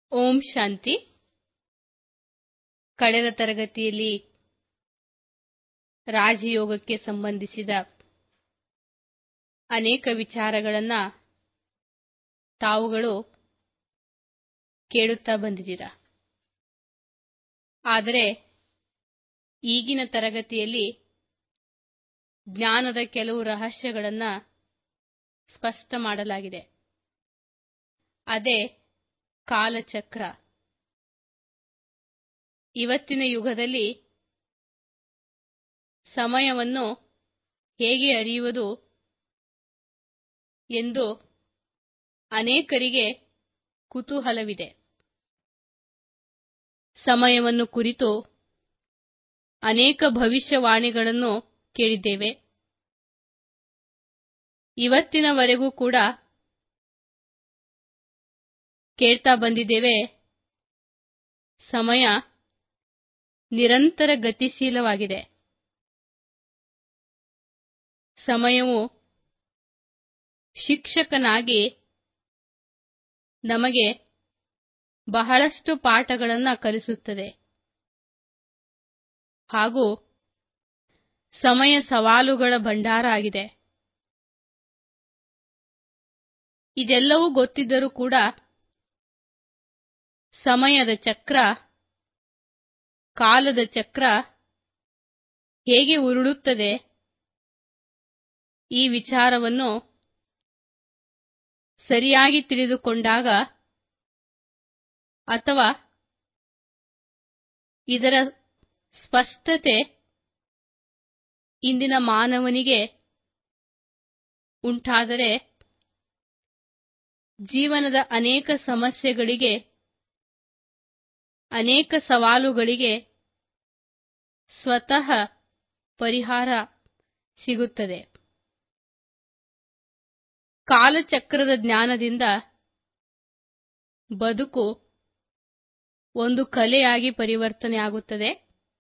ಓಂ ಶಾಂತಿ ಕಳೆದ ತರಗತಿಯಲ್ಲಿ ರಾಜಯೋಗಕ್ಕೆ ಸಂಬಂಧಿಸಿದ ಅನೇಕ ವಿಚಾರಗಳನ್ನು ತಾವುಗಳು ಕೇಳುತ್ತಾ ಬಂದಿದ್ದೀರಾ ಆದರೆ ಈಗಿನ ತರಗತಿಯಲ್ಲಿ ಜ್ಞಾನದ ಕೆಲವು ರಹಸ್ಯಗಳನ್ನು ಸ್ಪಷ್ಟ ಮಾಡಲಾಗಿದೆ ಅದೇ ಕಾಲಚಕ್ರ ಇವತ್ತಿನ ಯುಗದಲ್ಲಿ ಸಮಯವನ್ನು ಹೇಗೆ ಅರಿಯುವುದು ಎಂದು ಅನೇಕರಿಗೆ ಕುತೂಹಲವಿದೆ ಸಮಯವನ್ನು ಕುರಿತು ಅನೇಕ ಭವಿಷ್ಯವಾಣಿಗಳನ್ನು ಕೇಳಿದ್ದೇವೆ ಇವತ್ತಿನವರೆಗೂ ಕೂಡ ಕೇಳ್ತಾ ಬಂದಿದ್ದೇವೆ ಸಮಯ ನಿರಂತರ ಗತಿಶೀಲವಾಗಿದೆ ಸಮಯವು ಶಿಕ್ಷಕನಾಗಿ ನಮಗೆ ಬಹಳಷ್ಟು ಪಾಠಗಳನ್ನು ಕಲಿಸುತ್ತದೆ ಹಾಗೂ ಸಮಯ ಸವಾಲುಗಳ ಭಂಡಾರ ಆಗಿದೆ ಇದೆಲ್ಲವೂ ಗೊತ್ತಿದ್ದರೂ ಕೂಡ ಸಮಯದ ಚಕ್ರ ಕಾಲದ ಚಕ್ರ ಹೇಗೆ ಉರುಳುತ್ತದೆ ಈ ವಿಚಾರವನ್ನು ಸರಿಯಾಗಿ ತಿಳಿದುಕೊಂಡಾಗ ಅಥವಾ ಇದರ ಸ್ಪಷ್ಟತೆ ಇಂದಿನ ಮಾನವನಿಗೆ ಉಂಟಾದರೆ ಜೀವನದ ಅನೇಕ ಸಮಸ್ಯೆಗಳಿಗೆ ಅನೇಕ ಸವಾಲುಗಳಿಗೆ ಸ್ವತಃ ಪರಿಹಾರ ಸಿಗುತ್ತದೆ ಕಾಲಚಕ್ರದ ಜ್ಞಾನದಿಂದ ಬದುಕು ಒಂದು ಕಲೆಯಾಗಿ ಪರಿವರ್ತನೆಯಾಗುತ್ತದೆ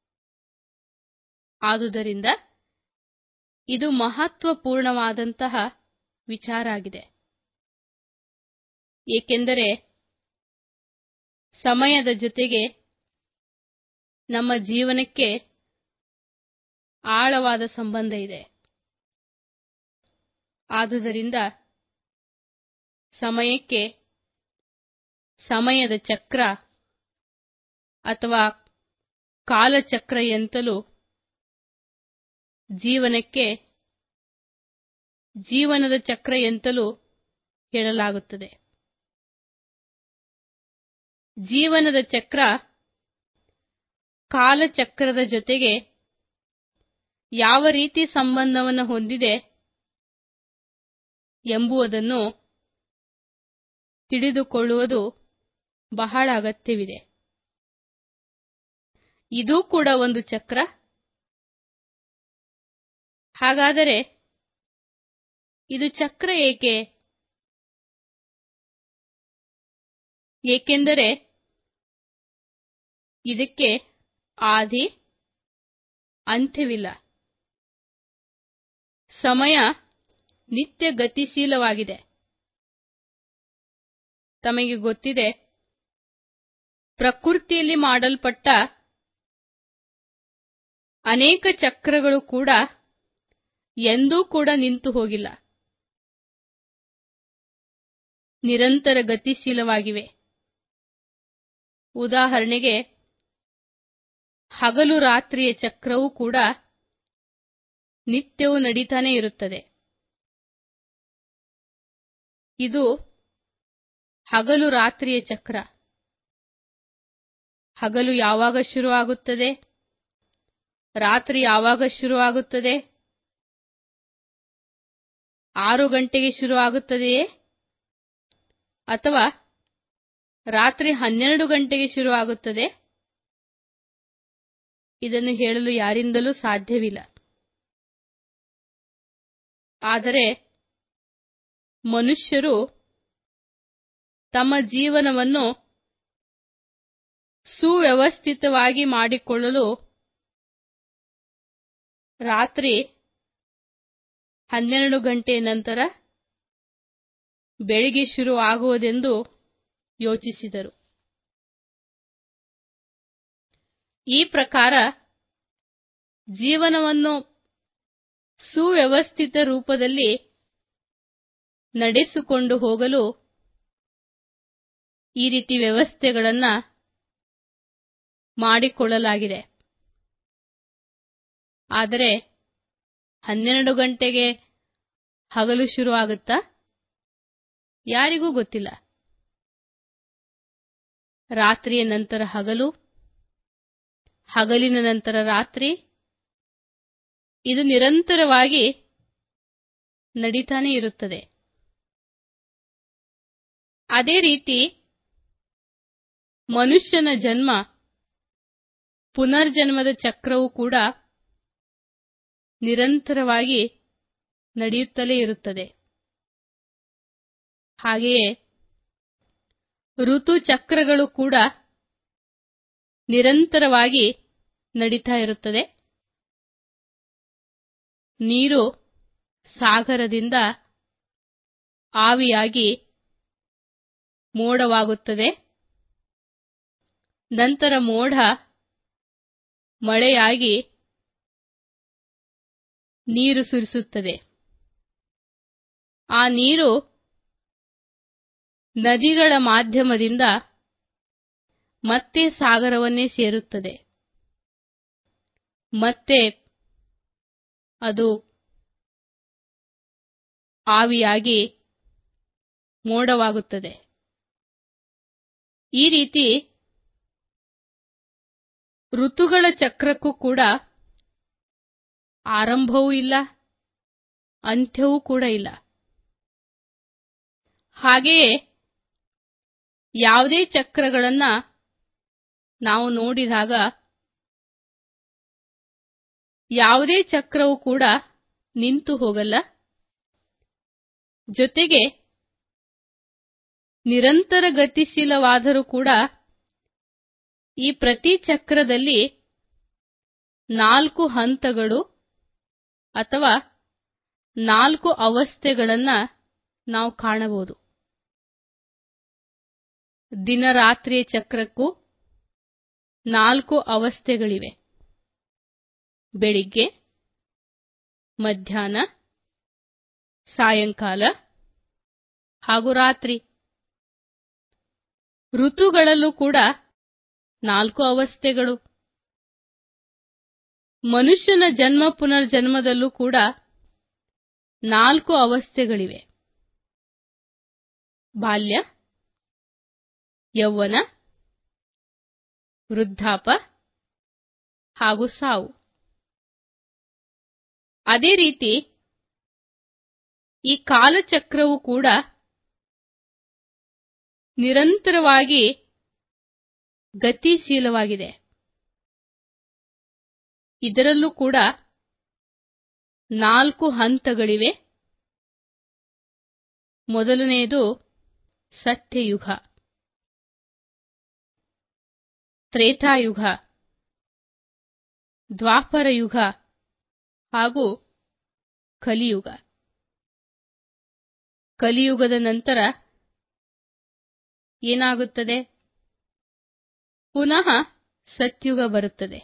ಆದುದರಿಂದ ಇದು ಮಹತ್ವಪೂರ್ಣವಾದಂತಹ ವಿಚಾರ ಆಗಿದೆ ಏಕೆಂದರೆ ಸಮಯದ ಜೊತೆಗೆ ನಮ್ಮ ಜೀವನಕ್ಕೆ ಆಳವಾದ ಸಂಬಂಧ ಇದೆ ಆದುದರಿಂದ ಸಮಯಕ್ಕೆ ಸಮಯದ ಚಕ್ರ ಅಥವಾ ಕಾಲಚಕ್ರ ಎಂತಲೂ ಜೀವನಕ್ಕೆ ಜೀವನದ ಚಕ್ರ ಎಂತಲೂ ಹೇಳಲಾಗುತ್ತದೆ ಜೀವನದ ಚಕ್ರ ಕಾಲಚಕ್ರದ ಜೊತೆಗೆ ಯಾವ ರೀತಿ ಸಂಬಂಧವನ್ನು ಹೊಂದಿದೆ ಎಂಬುದನ್ನು ತಿಳಿದುಕೊಳ್ಳುವುದು ಬಹಳ ಅಗತ್ಯವಿದೆ ಇದೂ ಕೂಡ ಒಂದು ಚಕ್ರ ಹಾಗಾದರೆ ಇದು ಚಕ್ರ ಏಕೆ ಏಕೆಂದರೆ ಇದಕ್ಕೆ ಆದಿ ಅಂತ್ಯವಿಲ್ಲ ಸಮಯ ನಿತ್ಯ ಗತಿಶೀಲವಾಗಿದೆ ತಮಗೆ ಗೊತ್ತಿದೆ ಪ್ರಕೃತಿಯಲ್ಲಿ ಮಾಡಲ್ಪಟ್ಟ ಅನೇಕ ಚಕ್ರಗಳು ಕೂಡ ಎಂದೂ ಕೂಡ ನಿಂತು ಹೋಗಿಲ್ಲ ನಿರಂತರ ಗತಿಶೀಲವಾಗಿವೆ ಉದಾಹರಣೆಗೆ ಹಗಲು ರಾತ್ರಿಯ ಚಕ್ರವೂ ಕೂಡ ನಿತ್ಯವೂ ನಡೀತಾನೆ ಇರುತ್ತದೆ ಇದು ಹಗಲು ರಾತ್ರಿಯ ಚಕ್ರ ಹಗಲು ಯಾವಾಗ ಶುರುವಾಗುತ್ತದೆ ರಾತ್ರಿ ಯಾವಾಗ ಶುರುವಾಗುತ್ತದೆ ಆರು ಗಂಟೆಗೆ ಶುರುವಾಗುತ್ತದೆಯೇ ಅಥವಾ ರಾತ್ರಿ ಹನ್ನೆರಡು ಗಂಟೆಗೆ ಶುರುವಾಗುತ್ತದೆ ಇದನ್ನು ಹೇಳಲು ಯಾರಿಂದಲೂ ಸಾಧ್ಯವಿಲ್ಲ ಆದರೆ ಮನುಷ್ಯರು ತಮ್ಮ ಜೀವನವನ್ನು ಸುವ್ಯವಸ್ಥಿತವಾಗಿ ಮಾಡಿಕೊಳ್ಳಲು ರಾತ್ರಿ ಹನ್ನೆರಡು ಗಂಟೆಯ ನಂತರ ಬೆಳಿಗ್ಗೆ ಶುರುವಾಗುವುದೆಂದು ಯೋಚಿಸಿದರು ಈ ಪ್ರಕಾರ ಜೀವನವನ್ನು ಸುವ್ಯವಸ್ಥಿತ ರೂಪದಲ್ಲಿ ನಡೆಸಿಕೊಂಡು ಹೋಗಲು ಈ ರೀತಿ ವ್ಯವಸ್ಥೆಗಳನ್ನು ಮಾಡಿಕೊಳ್ಳಲಾಗಿದೆ ಆದರೆ ಹನ್ನೆರಡು ಗಂಟೆಗೆ ಹಗಲು ಶುರುವಾಗುತ್ತಾ ಯಾರಿಗೂ ಗೊತ್ತಿಲ್ಲ ರಾತ್ರಿಯ ನಂತರ ಹಗಲು ಹಗಲಿನ ನಂತರ ರಾತ್ರಿ ಇದು ನಿರಂತರವಾಗಿ ನಡೀತಾನೆ ಇರುತ್ತದೆ ಅದೇ ರೀತಿ ಮನುಷ್ಯನ ಜನ್ಮ ಪುನರ್ಜನ್ಮದ ಚಕ್ರವು ಕೂಡ ನಿರಂತರವಾಗಿ ನಡೆಯುತ್ತಲೇ ಇರುತ್ತದೆ ಹಾಗೆಯೇ ಋತುಚಕ್ರಗಳು ಕೂಡ ನಿರಂತರವಾಗಿ ನಡೀತಾ ಇರುತ್ತದೆ ನೀರು ಸಾಗರದಿಂದ ಆವಿಯಾಗಿ ಮೋಡವಾಗುತ್ತದೆ ನಂತರ ಮೋಡ ಮಳೆಯಾಗಿ ನೀರು ಸುರಿಸುತ್ತದೆ ಆ ನೀರು ನದಿಗಳ ಮಾಧ್ಯಮದಿಂದ ಮತ್ತೆ ಸಾಗರವನ್ನೇ ಸೇರುತ್ತದೆ ಮತ್ತೆ ಅದು ಆವಿಯಾಗಿ ಮೋಡವಾಗುತ್ತದೆ ಈ ರೀತಿ ಋತುಗಳ ಚಕ್ರಕ್ಕೂ ಕೂಡ ಆರಂಭವೂ ಇಲ್ಲ ಅಂತ್ಯವೂ ಕೂಡ ಇಲ್ಲ ಹಾಗೆಯೇ ಯಾವುದೇ ಚಕ್ರಗಳನ್ನು ನಾವು ನೋಡಿದಾಗ ಯಾವುದೇ ಚಕ್ರವು ಕೂಡ ನಿಂತು ಹೋಗಲ್ಲ ಜೊತೆಗೆ ನಿರಂತರ ಗತಿಶೀಲವಾದರೂ ಕೂಡ ಈ ಪ್ರತಿ ಚಕ್ರದಲ್ಲಿ ನಾಲ್ಕು ಹಂತಗಳು ಅಥವಾ ನಾಲ್ಕು ಅವಸ್ಥೆಗಳನ್ನು ನಾವು ಕಾಣಬಹುದು ದಿನರಾತ್ರಿಯ ಚಕ್ರಕ್ಕೂ ನಾಲ್ಕು ಅವಸ್ಥೆಗಳಿವೆ ಬೆಳಿಗ್ಗೆ ಮಧ್ಯಾಹ್ನ ಸಾಯಂಕಾಲ ಹಾಗೂ ರಾತ್ರಿ ಋತುಗಳಲ್ಲೂ ಕೂಡ ನಾಲ್ಕು ಅವಸ್ಥೆಗಳು ಮನುಷ್ಯನ ಜನ್ಮ ಪುನರ್ಜನ್ಮದಲ್ಲೂ ಕೂಡ ನಾಲ್ಕು ಅವಸ್ಥೆಗಳಿವೆ ಬಾಲ್ಯ ಯೌವನ ವೃದ್ಧಾಪ ಹಾಗೂ ಸಾವು ಅದೇ ರೀತಿ ಈ ಕಾಲಚಕ್ರವು ಕೂಡ ನಿರಂತರವಾಗಿ ಗತಿಶೀಲವಾಗಿದೆ ಇದರಲ್ಲೂ ಕೂಡ ನಾಲ್ಕು ಹಂತಗಳಿವೆ ಮೊದಲನೆಯದು ಸತ್ಯಯುಗ ತ್ರೇತಾಯುಗ ದ್ವಾಪರ ಯುಗ ಹಾಗೂ ಕಲಿಯುಗ ಕಲಿಯುಗದ ನಂತರ ಏನಾಗುತ್ತದೆ ಪುನಃ ಸತ್ಯುಗ ಬರುತ್ತದೆ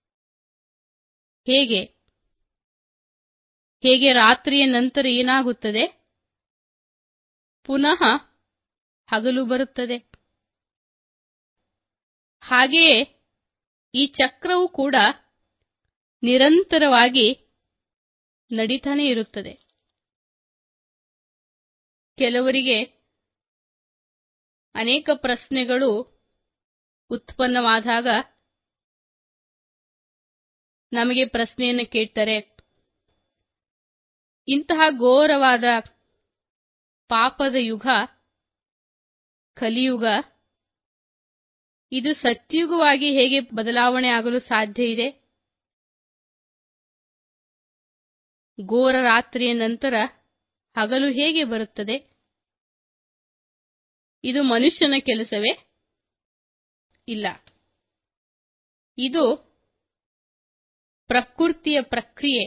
ಹೇಗೆ ಹೇಗೆ ರಾತ್ರಿಯ ನಂತರ ಏನಾಗುತ್ತದೆ ಪುನಃ ಹಗಲು ಬರುತ್ತದೆ ಹಾಗೆಯೇ ಈ ಚಕ್ರವು ಕೂಡ ನಿರಂತರವಾಗಿ ನಡೀತಾನೆ ಇರುತ್ತದೆ ಕೆಲವರಿಗೆ ಅನೇಕ ಪ್ರಶ್ನೆಗಳು ಉತ್ಪನ್ನವಾದಾಗ ನಮಗೆ ಪ್ರಶ್ನೆಯನ್ನು ಕೇಳ್ತಾರೆ ಇಂತಹ ಘೋರವಾದ ಪಾಪದ ಯುಗ ಕಲಿಯುಗ ಇದು ಸತ್ಯುಗವಾಗಿ ಹೇಗೆ ಬದಲಾವಣೆ ಆಗಲು ಸಾಧ್ಯ ಇದೆ ಘೋರ ರಾತ್ರಿಯ ನಂತರ ಹಗಲು ಹೇಗೆ ಬರುತ್ತದೆ ಇದು ಮನುಷ್ಯನ ಕೆಲಸವೇ ಇಲ್ಲ ಇದು ಪ್ರಕೃತಿಯ ಪ್ರಕ್ರಿಯೆ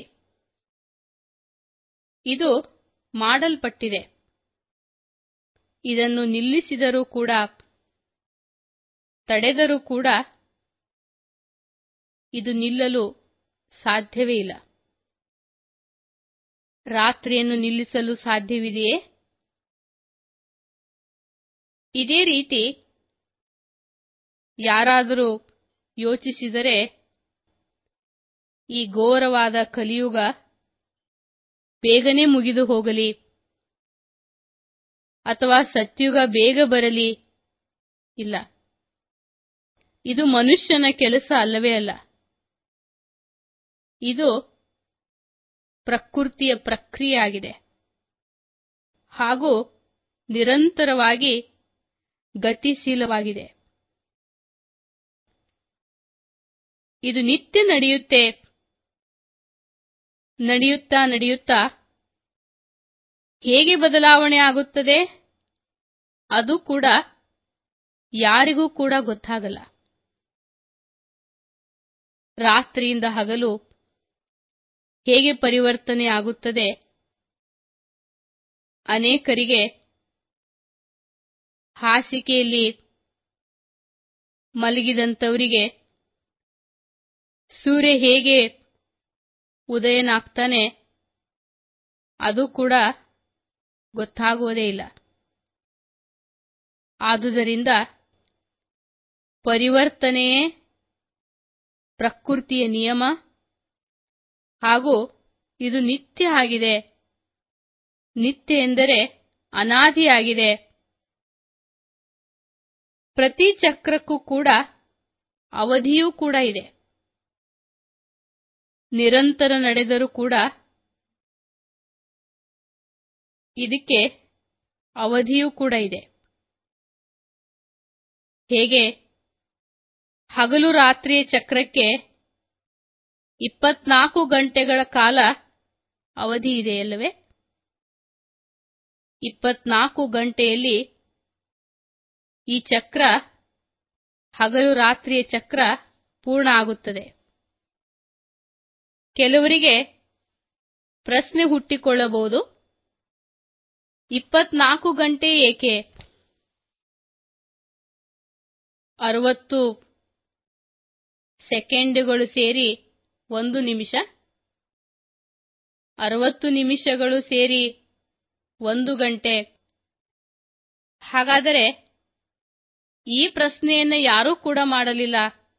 ಇದು ಮಾಡಲ್ಪಟ್ಟಿದೆ ಇದನ್ನು ನಿಲ್ಲಿಸಿದರೂ ಕೂಡ ತಡೆದರೂ ಕೂಡ ಇದು ನಿಲ್ಲಲು ಸಾಧ್ಯವೇ ಇಲ್ಲ ರಾತ್ರಿಯನ್ನು ನಿಲ್ಲಿಸಲು ಸಾಧ್ಯವಿದೆಯೇ ಇದೇ ರೀತಿ ಯಾರಾದರೂ ಯೋಚಿಸಿದರೆ ಈ ಘೋರವಾದ ಕಲಿಯುಗ ಬೇಗನೆ ಮುಗಿದು ಹೋಗಲಿ ಅಥವಾ ಸತ್ಯುಗ ಬೇಗ ಬರಲಿ ಇಲ್ಲ ಇದು ಮನುಷ್ಯನ ಕೆಲಸ ಅಲ್ಲವೇ ಅಲ್ಲ ಇದು ಪ್ರಕೃತಿಯ ಪ್ರಕ್ರಿಯೆಯಾಗಿದೆ ಹಾಗೂ ನಿರಂತರವಾಗಿ ಗತಿಶೀಲವಾಗಿದೆ ಇದು ನಿತ್ಯ ನಡೆಯುತ್ತೆ ನಡೆಯುತ್ತಾ ನಡೆಯುತ್ತಾ ಹೇಗೆ ಬದಲಾವಣೆ ಆಗುತ್ತದೆ ಅದು ಕೂಡ ಯಾರಿಗೂ ಕೂಡ ಗೊತ್ತಾಗಲ್ಲ ರಾತ್ರಿಯಿಂದ ಹಗಲು ಹೇಗೆ ಪರಿವರ್ತನೆ ಆಗುತ್ತದೆ ಅನೇಕರಿಗೆ ಹಾಸಿಗೆಯಲ್ಲಿ ಮಲಗಿದಂಥವರಿಗೆ ಸೂರ್ಯ ಹೇಗೆ ಉದಯನಾಗ್ತಾನೆ ಅದು ಕೂಡ ಗೊತ್ತಾಗುವುದೇ ಇಲ್ಲ ಆದುದರಿಂದ ಪರಿವರ್ತನೆಯೇ ಪ್ರಕೃತಿಯ ನಿಯಮ ಹಾಗೂ ಇದು ನಿತ್ಯ ಆಗಿದೆ ನಿತ್ಯ ಎಂದರೆ ಅನಾದಿಯಾಗಿದೆ ಪ್ರತಿ ಚಕ್ರಕ್ಕೂ ಕೂಡ ಅವಧಿಯೂ ಕೂಡ ಇದೆ ನಿರಂತರ ನಡೆದರೂ ಕೂಡ ಇದಕ್ಕೆ ಅವಧಿಯೂ ಕೂಡ ಇದೆ ಹೇಗೆ ಹಗಲು ರಾತ್ರಿಯ ಚಕ್ರಕ್ಕೆ ಇಪ್ಪತ್ನಾಲ್ಕು ಗಂಟೆಗಳ ಕಾಲ ಅವಧಿ ಇದೆಯಲ್ಲವೇ ಇಪ್ಪತ್ನಾಲ್ಕು ಗಂಟೆಯಲ್ಲಿ ಈ ಚಕ್ರ ಹಗಲು ರಾತ್ರಿಯ ಚಕ್ರ ಪೂರ್ಣ ಆಗುತ್ತದೆ ಕೆಲವರಿಗೆ ಪ್ರಶ್ನೆ ಹುಟ್ಟಿಕೊಳ್ಳಬಹುದು ಇಪ್ಪತ್ನಾಲ್ಕು ಗಂಟೆ ಏಕೆ ಅರವತ್ತು ಸೆಕೆಂಡುಗಳು ಸೇರಿ ಒಂದು ನಿಮಿಷ ಅರವತ್ತು ನಿಮಿಷಗಳು ಸೇರಿ ಒಂದು ಗಂಟೆ ಹಾಗಾದರೆ ಈ ಪ್ರಶ್ನೆಯನ್ನು ಯಾರೂ ಕೂಡ ಮಾಡಲಿಲ್ಲ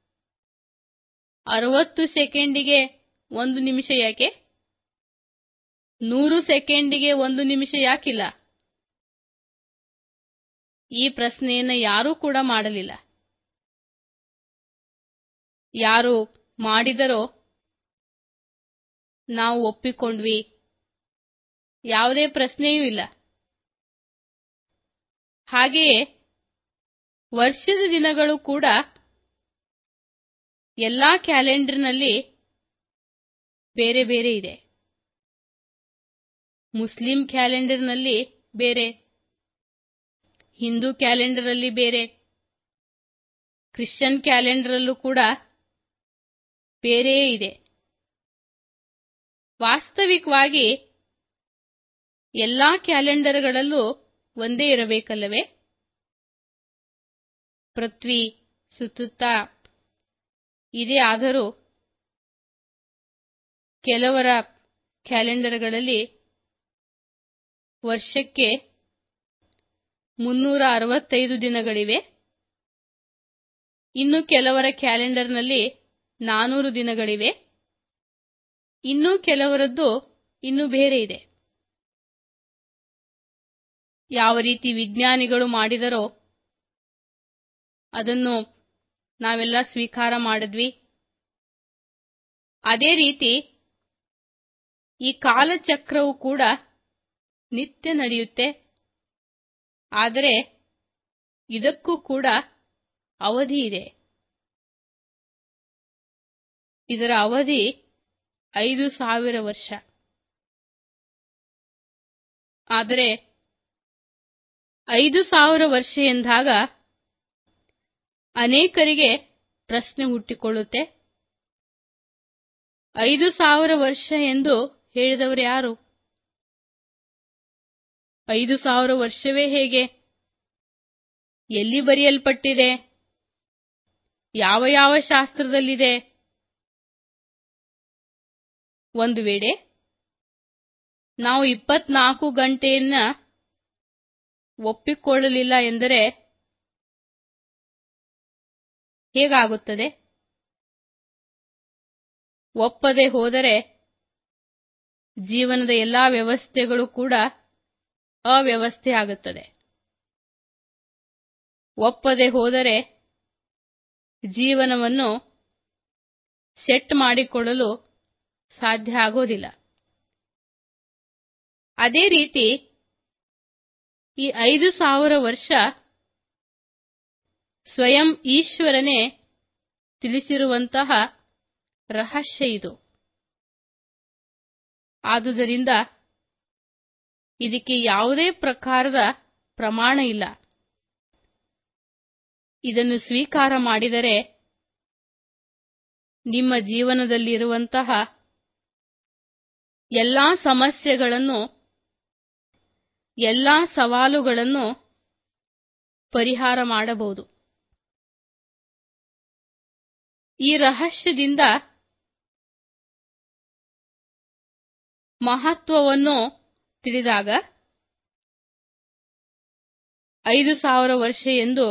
ಅರವತ್ತು ಸೆಕೆಂಡಿಗೆ ಒಂದು ನಿಮಿಷ ಯಾಕೆ ನೂರು ಸೆಕೆಂಡಿಗೆ ಒಂದು ನಿಮಿಷ ಯಾಕಿಲ್ಲ ಈ ಪ್ರಶ್ನೆಯನ್ನು ಯಾರೂ ಕೂಡ ಮಾಡಲಿಲ್ಲ ಯಾರು ಮಾಡಿದರೋ ನಾವು ಒಪ್ಪಿಕೊಂಡ್ವಿ ಯಾವುದೇ ಪ್ರಶ್ನೆಯೂ ಇಲ್ಲ ಹಾಗೆಯೇ ವರ್ಷದ ದಿನಗಳು ಕೂಡ ಎಲ್ಲಾ ಕ್ಯಾಲೆಂಡರ್ನಲ್ಲಿ ಬೇರೆ ಬೇರೆ ಇದೆ ಮುಸ್ಲಿಂ ಕ್ಯಾಲೆಂಡರ್ನಲ್ಲಿ ಬೇರೆ ಹಿಂದೂ ಕ್ಯಾಲೆಂಡರಲ್ಲಿ ಬೇರೆ ಕ್ರಿಶ್ಚಿಯನ್ ಕ್ಯಾಲೆಂಡರಲ್ಲೂ ಕೂಡ ಬೇರೆಯೇ ಇದೆ ವಾಸ್ತವಿಕವಾಗಿ ಎಲ್ಲಾ ಕ್ಯಾಲೆಂಡರ್ಗಳಲ್ಲೂ ಒಂದೇ ಇರಬೇಕಲ್ಲವೇ ಪೃಥ್ವಿ ಸುತ್ತುತ್ತಾ ಇದೇ ಆದರೂ ಕೆಲವರ ಕ್ಯಾಲೆಂಡರ್ಗಳಲ್ಲಿ ವರ್ಷಕ್ಕೆ ಮುನ್ನೂರ ಅರವತ್ತೈದು ದಿನಗಳಿವೆ ಇನ್ನು ಕೆಲವರ ಕ್ಯಾಲೆಂಡರ್ನಲ್ಲಿ ನಾನೂರು ದಿನಗಳಿವೆ ಇನ್ನು ಕೆಲವರದ್ದು ಇನ್ನು ಬೇರೆ ಇದೆ ಯಾವ ರೀತಿ ವಿಜ್ಞಾನಿಗಳು ಮಾಡಿದರೋ ಅದನ್ನು ನಾವೆಲ್ಲ ಸ್ವೀಕಾರ ಮಾಡಿದ್ವಿ ಅದೇ ರೀತಿ ಈ ಕಾಲಚಕ್ರವು ಕೂಡ ನಿತ್ಯ ನಡೆಯುತ್ತೆ ಆದರೆ ಇದಕ್ಕೂ ಕೂಡ ಅವಧಿ ಇದೆ ಇದರ ಅವಧಿ ಐದು ಸಾವಿರ ವರ್ಷ ಆದರೆ ಐದು ಸಾವಿರ ವರ್ಷ ಎಂದಾಗ ಅನೇಕರಿಗೆ ಪ್ರಶ್ನೆ ಹುಟ್ಟಿಕೊಳ್ಳುತ್ತೆ ಐದು ಸಾವಿರ ವರ್ಷ ಎಂದು ಹೇಳಿದವರು ಯಾರು ಐದು ಸಾವಿರ ವರ್ಷವೇ ಹೇಗೆ ಎಲ್ಲಿ ಬರೆಯಲ್ಪಟ್ಟಿದೆ ಯಾವ ಯಾವ ಶಾಸ್ತ್ರದಲ್ಲಿದೆ ಒಂದು ವೇಳೆ ನಾವು ಇಪ್ಪತ್ನಾಲ್ಕು ಗಂಟೆಯನ್ನ ಒಪ್ಪಿಕೊಳ್ಳಲಿಲ್ಲ ಎಂದರೆ ಹೇಗಾಗುತ್ತದೆ ಒಪ್ಪದೆ ಹೋದರೆ ಜೀವನದ ಎಲ್ಲಾ ವ್ಯವಸ್ಥೆಗಳು ಕೂಡ ಅವ್ಯವಸ್ಥೆ ಆಗುತ್ತದೆ ಒಪ್ಪದೆ ಹೋದರೆ ಜೀವನವನ್ನು ಸೆಟ್ ಮಾಡಿಕೊಳ್ಳಲು ಸಾಧ್ಯ ಆಗೋದಿಲ್ಲ ಅದೇ ರೀತಿ ಈ ಐದು ಸಾವಿರ ವರ್ಷ ಸ್ವಯಂ ಈಶ್ವರನೇ ತಿಳಿಸಿರುವಂತಹ ರಹಸ್ಯ ಇದು ಆದುದರಿಂದ ಇದಕ್ಕೆ ಯಾವುದೇ ಪ್ರಕಾರದ ಪ್ರಮಾಣ ಇಲ್ಲ ಇದನ್ನು ಸ್ವೀಕಾರ ಮಾಡಿದರೆ ನಿಮ್ಮ ಜೀವನದಲ್ಲಿರುವಂತಹ ಎಲ್ಲಾ ಸಮಸ್ಯೆಗಳನ್ನು ಎಲ್ಲಾ ಸವಾಲುಗಳನ್ನು ಪರಿಹಾರ ಮಾಡಬಹುದು ಈ ರಹಸ್ಯದಿಂದ ಮಹತ್ವವನ್ನು ತಿಳಿದಾಗ ಐದು ಸಾವಿರ ವರ್ಷ ಎಂದು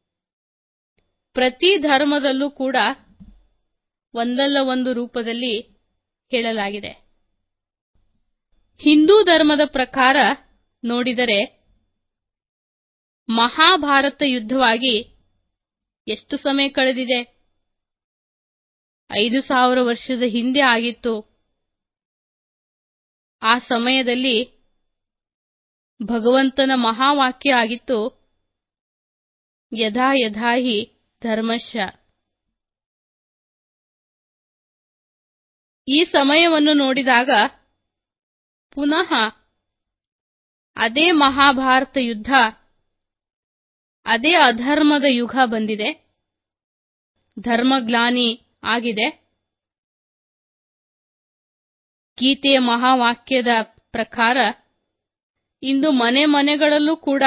ಪ್ರತಿ ಧರ್ಮದಲ್ಲೂ ಕೂಡ ಒಂದಲ್ಲ ಒಂದು ರೂಪದಲ್ಲಿ ಹೇಳಲಾಗಿದೆ ಹಿಂದೂ ಧರ್ಮದ ಪ್ರಕಾರ ನೋಡಿದರೆ ಮಹಾಭಾರತ ಯುದ್ಧವಾಗಿ ಎಷ್ಟು ಸಮಯ ಕಳೆದಿದೆ ಐದು ಸಾವಿರ ವರ್ಷದ ಹಿಂದೆ ಆಗಿತ್ತು ಆ ಸಮಯದಲ್ಲಿ ಭಗವಂತನ ಮಹಾವಾಕ್ಯ ಆಗಿತ್ತು ಯಥಾ ಯಥಾಹಿ ಧರ್ಮಶ್ಯ ಈ ಸಮಯವನ್ನು ನೋಡಿದಾಗ ಪುನಃ ಅದೇ ಮಹಾಭಾರತ ಯುದ್ಧ ಅದೇ ಅಧರ್ಮದ ಯುಗ ಬಂದಿದೆ ಧರ್ಮಗ್ಲಾನಿ ಆಗಿದೆ ಗೀತೆಯ ಮಹಾವಾಕ್ಯದ ಪ್ರಕಾರ ಇಂದು ಮನೆ ಮನೆಗಳಲ್ಲೂ ಕೂಡ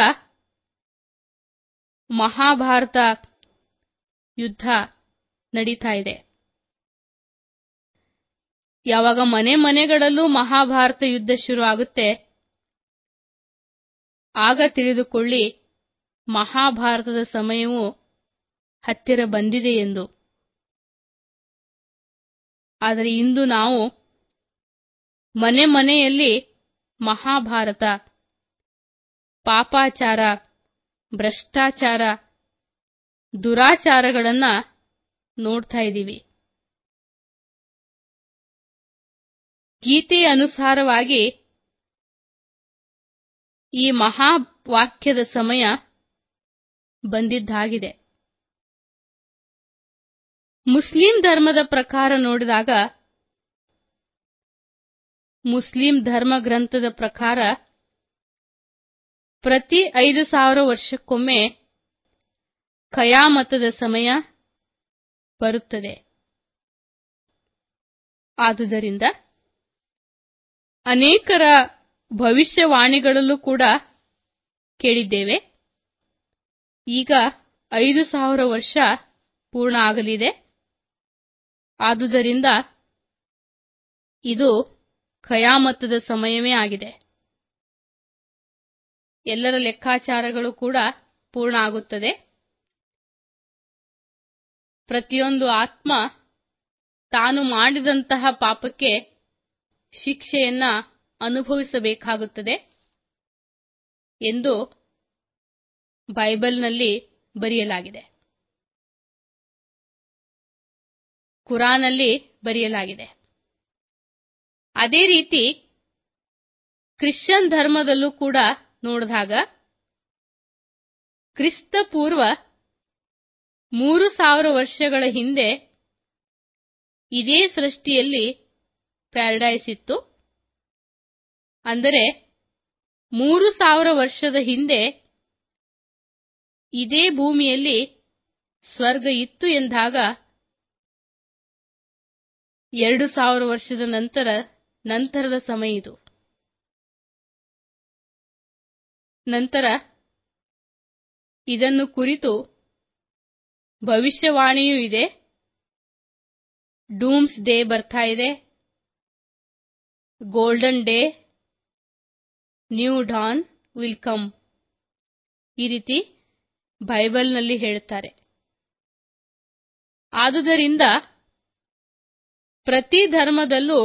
ಮಹಾಭಾರತ ಯುದ್ಧ ನಡೀತಾ ಇದೆ ಯಾವಾಗ ಮನೆ ಮನೆಗಳಲ್ಲೂ ಮಹಾಭಾರತ ಯುದ್ಧ ಶುರು ಆಗುತ್ತೆ ಆಗ ತಿಳಿದುಕೊಳ್ಳಿ ಮಹಾಭಾರತದ ಸಮಯವು ಹತ್ತಿರ ಬಂದಿದೆ ಎಂದು ಆದರೆ ಇಂದು ನಾವು ಮನೆ ಮನೆಯಲ್ಲಿ ಮಹಾಭಾರತ ಪಾಪಾಚಾರ ಭ್ರಷ್ಟಾಚಾರ ದುರಾಚಾರಗಳನ್ನ ನೋಡ್ತಾ ಇದ್ದೀವಿ ಗೀತೆಯ ಅನುಸಾರವಾಗಿ ಈ ಮಹಾವಾಕ್ಯದ ಸಮಯ ಬಂದಿದ್ದಾಗಿದೆ ಮುಸ್ಲಿಂ ಧರ್ಮದ ಪ್ರಕಾರ ನೋಡಿದಾಗ ಮುಸ್ಲಿಂ ಧರ್ಮ ಗ್ರಂಥದ ಪ್ರಕಾರ ಪ್ರತಿ ಐದು ಸಾವಿರ ವರ್ಷಕ್ಕೊಮ್ಮೆ ಕಯಾಮತದ ಸಮಯ ಬರುತ್ತದೆ ಆದುದರಿಂದ ಅನೇಕರ ಭವಿಷ್ಯವಾಣಿಗಳಲ್ಲೂ ಕೂಡ ಕೇಳಿದ್ದೇವೆ ಈಗ ಐದು ಸಾವಿರ ವರ್ಷ ಪೂರ್ಣ ಆಗಲಿದೆ ಆದುದರಿಂದ ಇದು ಖಯಾಮತ್ತದ ಸಮಯವೇ ಆಗಿದೆ ಎಲ್ಲರ ಲೆಕ್ಕಾಚಾರಗಳು ಕೂಡ ಪೂರ್ಣ ಆಗುತ್ತದೆ ಪ್ರತಿಯೊಂದು ಆತ್ಮ ತಾನು ಮಾಡಿದಂತಹ ಪಾಪಕ್ಕೆ ಶಿಕ್ಷೆಯನ್ನ ಅನುಭವಿಸಬೇಕಾಗುತ್ತದೆ ಎಂದು ಬೈಬಲ್ನಲ್ಲಿ ಬರೆಯಲಾಗಿದೆ ಕುರಾನಲ್ಲಿ ಬರೆಯಲಾಗಿದೆ ಅದೇ ರೀತಿ ಕ್ರಿಶ್ಚಿಯನ್ ಧರ್ಮದಲ್ಲೂ ಕೂಡ ನೋಡಿದಾಗ ಕ್ರಿಸ್ತ ಪೂರ್ವ ಮೂರು ಸಾವಿರ ವರ್ಷಗಳ ಹಿಂದೆ ಇದೇ ಸೃಷ್ಟಿಯಲ್ಲಿ ಪ್ಯಾರಡೈಸ್ ಇತ್ತು ಅಂದರೆ ಮೂರು ಸಾವಿರ ವರ್ಷದ ಹಿಂದೆ ಇದೇ ಭೂಮಿಯಲ್ಲಿ ಸ್ವರ್ಗ ಇತ್ತು ಎಂದಾಗ ಎರಡು ಸಾವಿರ ವರ್ಷದ ನಂತರ ನಂತರದ ಸಮಯ ಇದು ನಂತರ ಇದನ್ನು ಕುರಿತು ಭವಿಷ್ಯವಾಣಿಯೂ ಇದೆ ಡೂಮ್ಸ್ ಡೇ ಬರ್ತಾ ಇದೆ golden day new dawn will come ಈ ರೀತಿ ಬೈಬಲ್ನಲ್ಲಿ ಹೇಳುತ್ತಾರೆ ಆದುದರಿಂದ ಪ್ರತಿ ಧರ್ಮದಲ್ಲೂ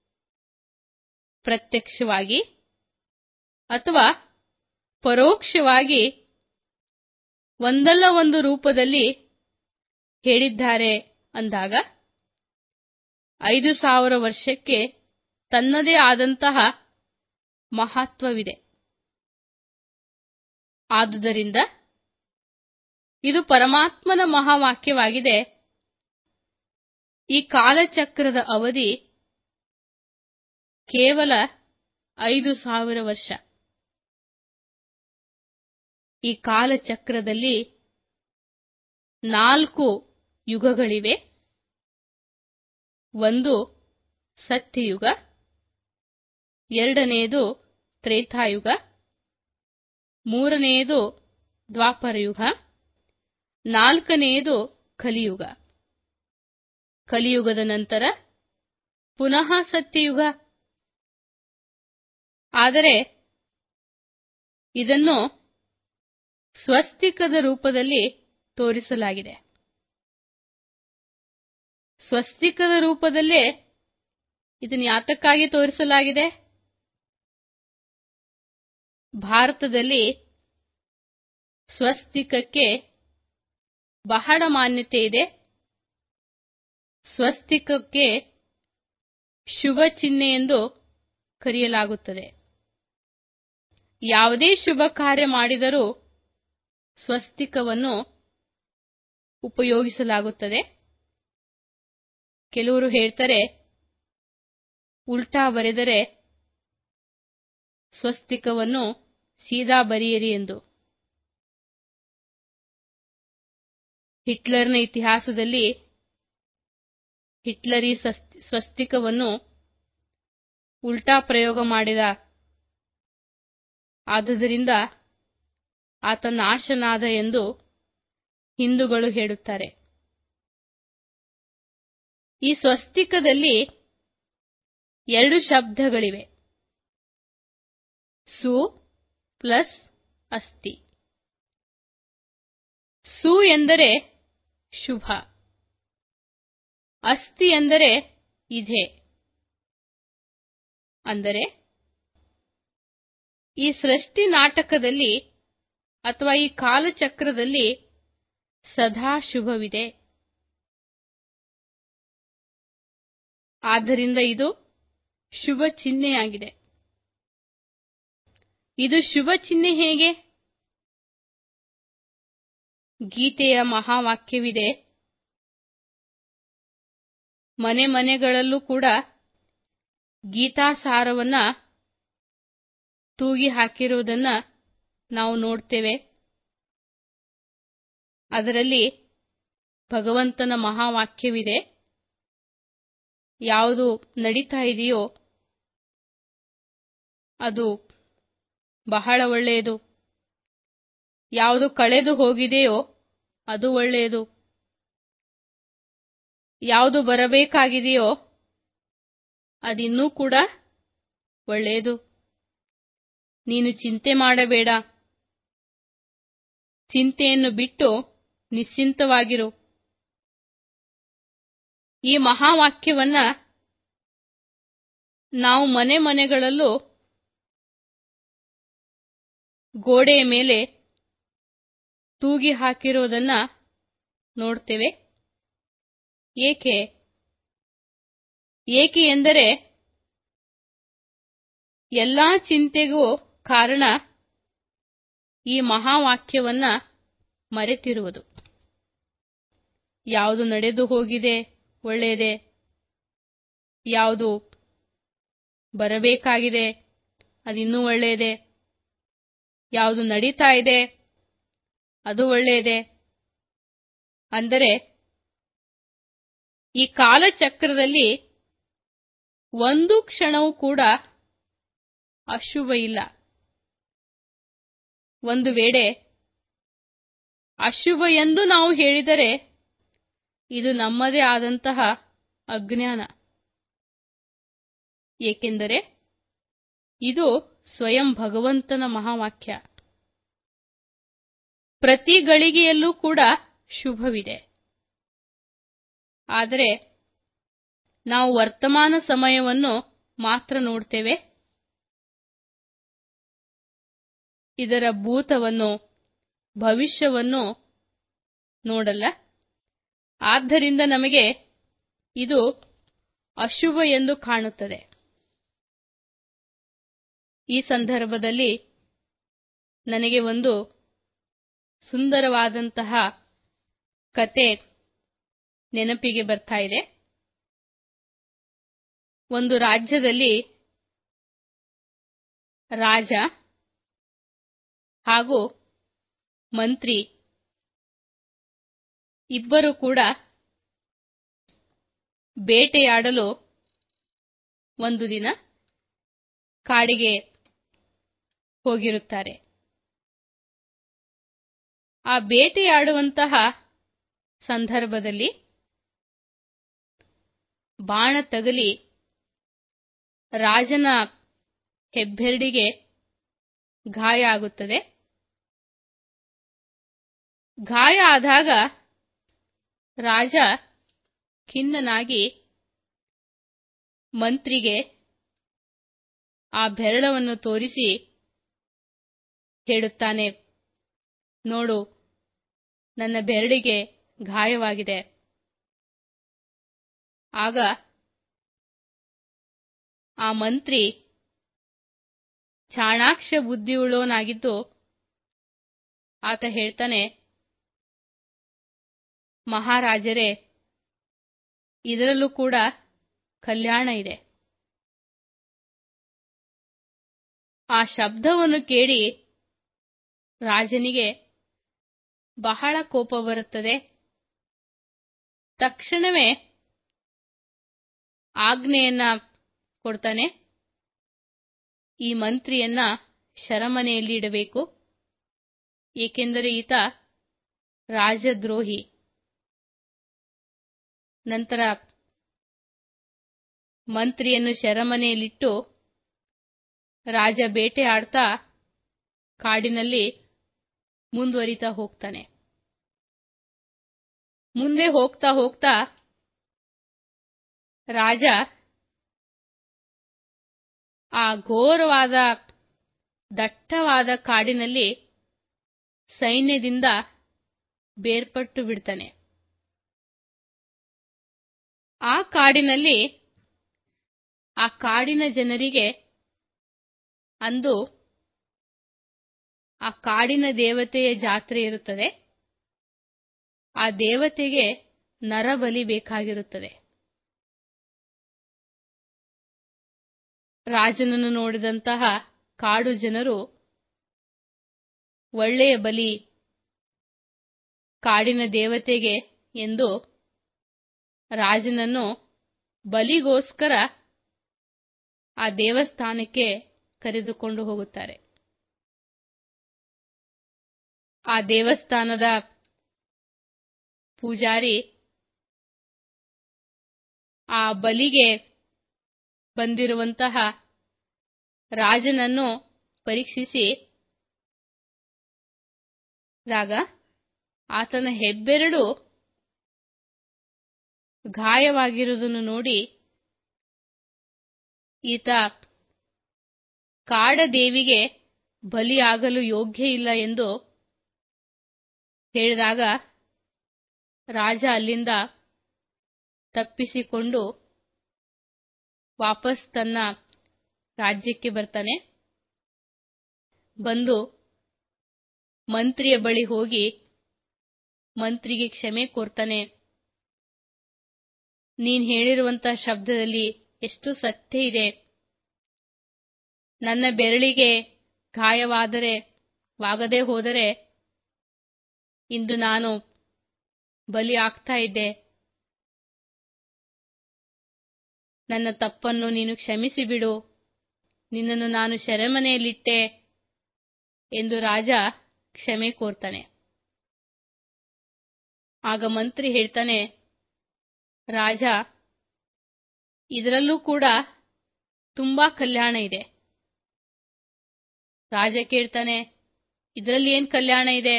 ಪ್ರತ್ಯಕ್ಷವಾಗಿ ಅಥವಾ ಪರೋಕ್ಷವಾಗಿ ಒಂದಲ್ಲ ಒಂದು ರೂಪದಲ್ಲಿ ಹೇಳಿದ್ದಾರೆ ಅಂದಾಗ ಐದು ಸಾವಿರ ವರ್ಷಕ್ಕೆ ತನ್ನದೇ ಆದಂತಹ ಮಹತ್ವವಿದೆ ಆದುದರಿಂದ ಇದು ಪರಮಾತ್ಮನ ಮಹಾವಾಕ್ಯವಾಗಿದೆ ಈ ಕಾಲಚಕ್ರದ ಅವಧಿ ಕೇವಲ ಐದು ಸಾವಿರ ವರ್ಷ ಈ ಕಾಲಚಕ್ರದಲ್ಲಿ ನಾಲ್ಕು ಯುಗಗಳಿವೆ ಒಂದು ಸತ್ಯಯುಗ ಎರಡನೆಯದು ತ್ರೇತಾಯುಗ ಮೂರನೆಯದು ದ್ವಾಪರಯುಗ ನಾಲ್ಕನೆಯದು ಕಲಿಯುಗ ಕಲಿಯುಗದ ನಂತರ ಪುನಃ ಸತ್ಯಯುಗ ಆದರೆ ಇದನ್ನು ಸ್ವಸ್ತಿಕದ ರೂಪದಲ್ಲಿ ತೋರಿಸಲಾಗಿದೆ ಸ್ವಸ್ತಿಕದ ರೂಪದಲ್ಲೇ ಇದನ್ನು ಯಾತಕ್ಕಾಗಿ ತೋರಿಸಲಾಗಿದೆ ಭಾರತದಲ್ಲಿ ಸ್ವಸ್ತಿಕಕ್ಕೆ ಬಹಳ ಮಾನ್ಯತೆ ಇದೆ ಸ್ವಸ್ತಿಕಕ್ಕೆ ಶುಭ ಚಿಹ್ನೆ ಎಂದು ಕರೆಯಲಾಗುತ್ತದೆ ಯಾವುದೇ ಶುಭ ಕಾರ್ಯ ಮಾಡಿದರೂ ಸ್ವಸ್ತಿಕವನ್ನು ಉಪಯೋಗಿಸಲಾಗುತ್ತದೆ ಕೆಲವರು ಹೇಳ್ತಾರೆ ಉಲ್ಟಾ ಬರೆದರೆ ಸ್ವಸ್ತಿಕವನ್ನು ಸೀದಾ ಬರೆಯಿರಿ ಎಂದು ಹಿಟ್ಲರ್ನ ಇತಿಹಾಸದಲ್ಲಿ ಹಿಟ್ಲರ್ ಈ ಸ್ವಸ್ತಿಕವನ್ನು ಉಲ್ಟಾ ಪ್ರಯೋಗ ಮಾಡಿದ ಆದುದರಿಂದ ಆತ ನಾಶನಾದ ಎಂದು ಹಿಂದೂಗಳು ಹೇಳುತ್ತಾರೆ ಈ ಸ್ವಸ್ತಿಕದಲ್ಲಿ ಎರಡು ಶಬ್ದಗಳಿವೆ ಸು ಪ್ಲಸ್ ಅಸ್ತಿ ಸು ಎಂದರೆ ಶುಭ ಅಸ್ತಿ ಎಂದರೆ ಇದೆ ಅಂದರೆ ಈ ಸೃಷ್ಟಿ ನಾಟಕದಲ್ಲಿ ಅಥವಾ ಈ ಕಾಲಚಕ್ರದಲ್ಲಿ ಸದಾ ಶುಭವಿದೆ ಆದ್ದರಿಂದ ಇದು ಶುಭ ಚಿಹ್ನೆಯಾಗಿದೆ ಇದು ಶುಭ ಚಿಹ್ನೆ ಹೇಗೆ ಗೀತೆಯ ಮಹಾವಾಕ್ಯವಿದೆ ಮನೆ ಮನೆಗಳಲ್ಲೂ ಕೂಡ ಗೀತಾಸಾರವನ್ನ ತೂಗಿ ಹಾಕಿರುವುದನ್ನ ನಾವು ನೋಡ್ತೇವೆ ಅದರಲ್ಲಿ ಭಗವಂತನ ಮಹಾವಾಕ್ಯವಿದೆ ಯಾವುದು ನಡೀತಾ ಇದೆಯೋ ಅದು ಬಹಳ ಒಳ್ಳೆಯದು ಯಾವುದು ಕಳೆದು ಹೋಗಿದೆಯೋ ಅದು ಒಳ್ಳೆಯದು ಯಾವುದು ಬರಬೇಕಾಗಿದೆಯೋ ಅದಿನ್ನೂ ಕೂಡ ಒಳ್ಳೆಯದು ನೀನು ಚಿಂತೆ ಮಾಡಬೇಡ ಚಿಂತೆಯನ್ನು ಬಿಟ್ಟು ನಿಶ್ಚಿಂತವಾಗಿರು ಈ ಮಹಾವಾಕ್ಯವನ್ನ ನಾವು ಮನೆ ಮನೆಗಳಲ್ಲೂ ಗೋಡೆಯ ಮೇಲೆ ತೂಗಿ ಹಾಕಿರುವುದನ್ನ ನೋಡ್ತೇವೆ ಏಕೆ ಏಕೆ ಎಂದರೆ ಎಲ್ಲಾ ಚಿಂತೆಗೂ ಕಾರಣ ಈ ಮಹಾವಾಕ್ಯವನ್ನ ಮರೆತಿರುವುದು ಯಾವುದು ನಡೆದು ಹೋಗಿದೆ ಒಳ್ಳೆಯದೇ ಯಾವುದು ಬರಬೇಕಾಗಿದೆ ಅದಿನ್ನೂ ಒಳ್ಳೆಯದೇ ಯಾವುದು ನಡೀತಾ ಇದೆ ಅದು ಒಳ್ಳೆಯದೇ ಅಂದರೆ ಈ ಕಾಲಚಕ್ರದಲ್ಲಿ ಒಂದು ಕ್ಷಣವೂ ಕೂಡ ಅಶುಭ ಇಲ್ಲ ಒಂದು ವೇಳೆ ಅಶುಭ ಎಂದು ನಾವು ಹೇಳಿದರೆ ಇದು ನಮ್ಮದೇ ಆದಂತಹ ಅಜ್ಞಾನ ಏಕೆಂದರೆ ಇದು ಸ್ವಯಂ ಭಗವಂತನ ಮಹಾವಾಕ್ಯ ಪ್ರತಿ ಗಳಿಗೆಯಲ್ಲೂ ಕೂಡ ಶುಭವಿದೆ ಆದರೆ ನಾವು ವರ್ತಮಾನ ಸಮಯವನ್ನು ಮಾತ್ರ ನೋಡ್ತೇವೆ ಇದರ ಭೂತವನ್ನು ಭವಿಷ್ಯವನ್ನು ನೋಡಲ್ಲ ಆದ್ದರಿಂದ ನಮಗೆ ಇದು ಅಶುಭ ಎಂದು ಕಾಣುತ್ತದೆ ಈ ಸಂದರ್ಭದಲ್ಲಿ ನನಗೆ ಒಂದು ಸುಂದರವಾದಂತಹ ಕತೆ ನೆನಪಿಗೆ ಬರ್ತಾ ಇದೆ ಒಂದು ರಾಜ್ಯದಲ್ಲಿ ರಾಜ ಹಾಗೂ ಮಂತ್ರಿ ಇಬ್ಬರು ಕೂಡ ಬೇಟೆಯಾಡಲು ಒಂದು ದಿನ ಕಾಡಿಗೆ ಹೋಗಿರುತ್ತಾರೆ ಆ ಬೇಟೆಯಾಡುವಂತಹ ಸಂದರ್ಭದಲ್ಲಿ ಬಾಣ ತಗಲಿ ರಾಜನ ಹೆಬ್ಬೆರಡಿಗೆ ಗಾಯ ಆಗುತ್ತದೆ ಗಾಯ ಆದಾಗ ರಾಜ ಖಿನ್ನನಾಗಿ ಮಂತ್ರಿಗೆ ಆ ಬೆರಳವನ್ನು ತೋರಿಸಿ ಹೇಳುತ್ತಾನೆ ನೋಡು ನನ್ನ ಬೆರಳಿಗೆ ಗಾಯವಾಗಿದೆ ಆಗ ಆ ಮಂತ್ರಿ ಚಾಣಾಕ್ಷ ಬುದ್ಧಿಯುಳ್ಳವನಾಗಿದ್ದು ಆತ ಹೇಳ್ತಾನೆ ಮಹಾರಾಜರೇ ಇದರಲ್ಲೂ ಕೂಡ ಕಲ್ಯಾಣ ಇದೆ ಆ ಶಬ್ದವನ್ನು ಕೇಳಿ ರಾಜನಿಗೆ ಬಹಳ ಕೋಪ ಬರುತ್ತದೆ ತಕ್ಷಣವೇ ಆಜ್ಞೆಯನ್ನ ಕೊಡ್ತಾನೆ ಈ ಮಂತ್ರಿಯನ್ನ ಶರಮನೆಯಲ್ಲಿ ಇಡಬೇಕು ಏಕೆಂದರೆ ಈತ ರಾಜದ್ರೋಹಿ ನಂತರ ಮಂತ್ರಿಯನ್ನು ಶರಮನೆಯಲ್ಲಿಟ್ಟು ರಾಜ ಬೇಟೆ ಆಡ್ತಾ ಕಾಡಿನಲ್ಲಿ ಮುಂದುವರಿತಾ ಹೋಗ್ತಾನೆ ಮುಂದೆ ಹೋಗ್ತಾ ಹೋಗ್ತಾ ರಾಜ ಆ ಘೋರವಾದ ದಟ್ಟವಾದ ಕಾಡಿನಲ್ಲಿ ಸೈನ್ಯದಿಂದ ಬೇರ್ಪಟ್ಟು ಬಿಡ್ತಾನೆ ಆ ಕಾಡಿನಲ್ಲಿ ಆ ಕಾಡಿನ ಜನರಿಗೆ ಅಂದು ಆ ಕಾಡಿನ ದೇವತೆಯ ಜಾತ್ರೆ ಇರುತ್ತದೆ ಆ ದೇವತೆಗೆ ನರಬಲಿ ಬೇಕಾಗಿರುತ್ತದೆ ರಾಜನನ್ನು ನೋಡಿದಂತಹ ಕಾಡು ಜನರು ಒಳ್ಳೆಯ ಬಲಿ ಕಾಡಿನ ದೇವತೆಗೆ ಎಂದು ರಾಜನನ್ನು ಬಲಿಗೋಸ್ಕರ ಆ ದೇವಸ್ಥಾನಕ್ಕೆ ಕರೆದುಕೊಂಡು ಹೋಗುತ್ತಾರೆ ಆ ದೇವಸ್ಥಾನದ ಪೂಜಾರಿ ಆ ಬಲಿಗೆ ಬಂದಿರುವಂತಹ ರಾಜನನ್ನು ಪರೀಕ್ಷಿಸಿ ದಾಗ ಆತನ ಹೆಬ್ಬೆರಡು ಗಾಯವಾಗಿರುವುದನ್ನು ನೋಡಿ ಈತ ಕಾಡದೇವಿಗೆ ಬಲಿಯಾಗಲು ಯೋಗ್ಯ ಇಲ್ಲ ಎಂದು ಹೇಳಿದಾಗ ರಾಜ ಅಲ್ಲಿಂದ ತಪ್ಪಿಸಿಕೊಂಡು ವಾಪಸ್ ತನ್ನ ರಾಜ್ಯಕ್ಕೆ ಬರ್ತಾನೆ ಬಂದು ಮಂತ್ರಿಯ ಬಳಿ ಹೋಗಿ ಮಂತ್ರಿಗೆ ಕ್ಷಮೆ ಕೋರ್ತಾನೆ ನೀನ್ ಹೇಳಿರುವಂತ ಶಬ್ದದಲ್ಲಿ ಎಷ್ಟು ಸತ್ಯ ಇದೆ ನನ್ನ ಬೆರಳಿಗೆ ಗಾಯವಾದರೆ ವಾಗದೆ ಹೋದರೆ ಇಂದು ನಾನು ಬಲಿ ಆಗ್ತಾ ಇದ್ದೆ ನನ್ನ ತಪ್ಪನ್ನು ನೀನು ಕ್ಷಮಿಸಿ ಬಿಡು ನಿನ್ನನ್ನು ನಾನು ಸೆರೆಮನೆಯಲ್ಲಿಟ್ಟೆ ಎಂದು ರಾಜ ಕ್ಷಮೆ ಕೋರ್ತಾನೆ ಆಗ ಮಂತ್ರಿ ಹೇಳ್ತಾನೆ ರಾಜ ಇದರಲ್ಲೂ ಕೂಡ ತುಂಬಾ ಕಲ್ಯಾಣ ಇದೆ ರಾಜ ಕೇಳ್ತಾನೆ ಇದರಲ್ಲಿ ಏನ್ ಕಲ್ಯಾಣ ಇದೆ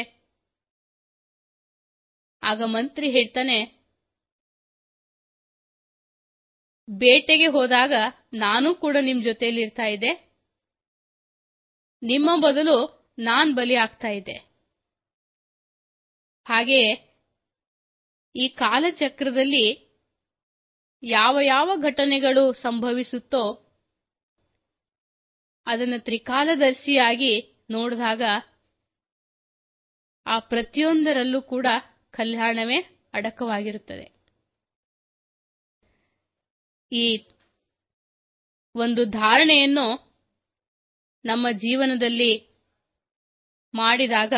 ಆಗ ಮಂತ್ರಿ ಹೇಳ್ತಾನೆ ಬೇಟೆಗೆ ಹೋದಾಗ ನಾನು ಕೂಡ ನಿಮ್ ಜೊತೆಯಲ್ಲಿ ಇರ್ತಾ ಇದ್ದೆ ನಿಮ್ಮ ಬದಲು ನಾನ್ ಬಲಿ ಆಗ್ತಾ ಇದ್ದೆ ಹಾಗೆಯೇ ಈ ಕಾಲಚಕ್ರದಲ್ಲಿ ಯಾವ ಯಾವ ಘಟನೆಗಳು ಸಂಭವಿಸುತ್ತೋ ಅದನ್ನು ತ್ರಿಕಾಲದರ್ಶಿಯಾಗಿ ನೋಡಿದಾಗ ಆ ಪ್ರತಿಯೊಂದರಲ್ಲೂ ಕೂಡ ಕಲ್ಯಾಣವೇ ಅಡಕವಾಗಿರುತ್ತದೆ ಈ ಒಂದು ಧಾರಣೆಯನ್ನು ನಮ್ಮ ಜೀವನದಲ್ಲಿ ಮಾಡಿದಾಗ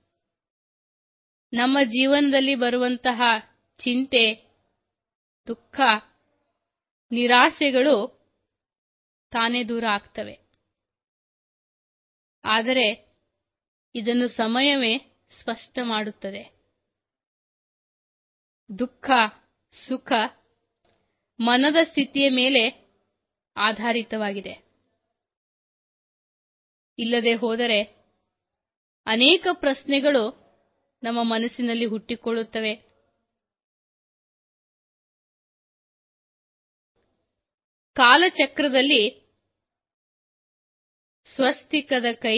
ನಮ್ಮ ಜೀವನದಲ್ಲಿ ಬರುವಂತಹ ಚಿಂತೆ ದುಃಖ ನಿರಾಸೆಗಳು ತಾನೇ ದೂರ ಆಗ್ತವೆ ಆದರೆ ಇದನ್ನು ಸಮಯವೇ ಸ್ಪಷ್ಟ ಮಾಡುತ್ತದೆ ದುಃಖ ಸುಖ ಮನದ ಸ್ಥಿತಿಯ ಮೇಲೆ ಆಧಾರಿತವಾಗಿದೆ ಇಲ್ಲದೆ ಹೋದರೆ ಅನೇಕ ಪ್ರಶ್ನೆಗಳು ನಮ್ಮ ಮನಸ್ಸಿನಲ್ಲಿ ಹುಟ್ಟಿಕೊಳ್ಳುತ್ತವೆ ಕಾಲಚಕ್ರದಲ್ಲಿ ಸ್ವಸ್ತಿಕದ ಕೈ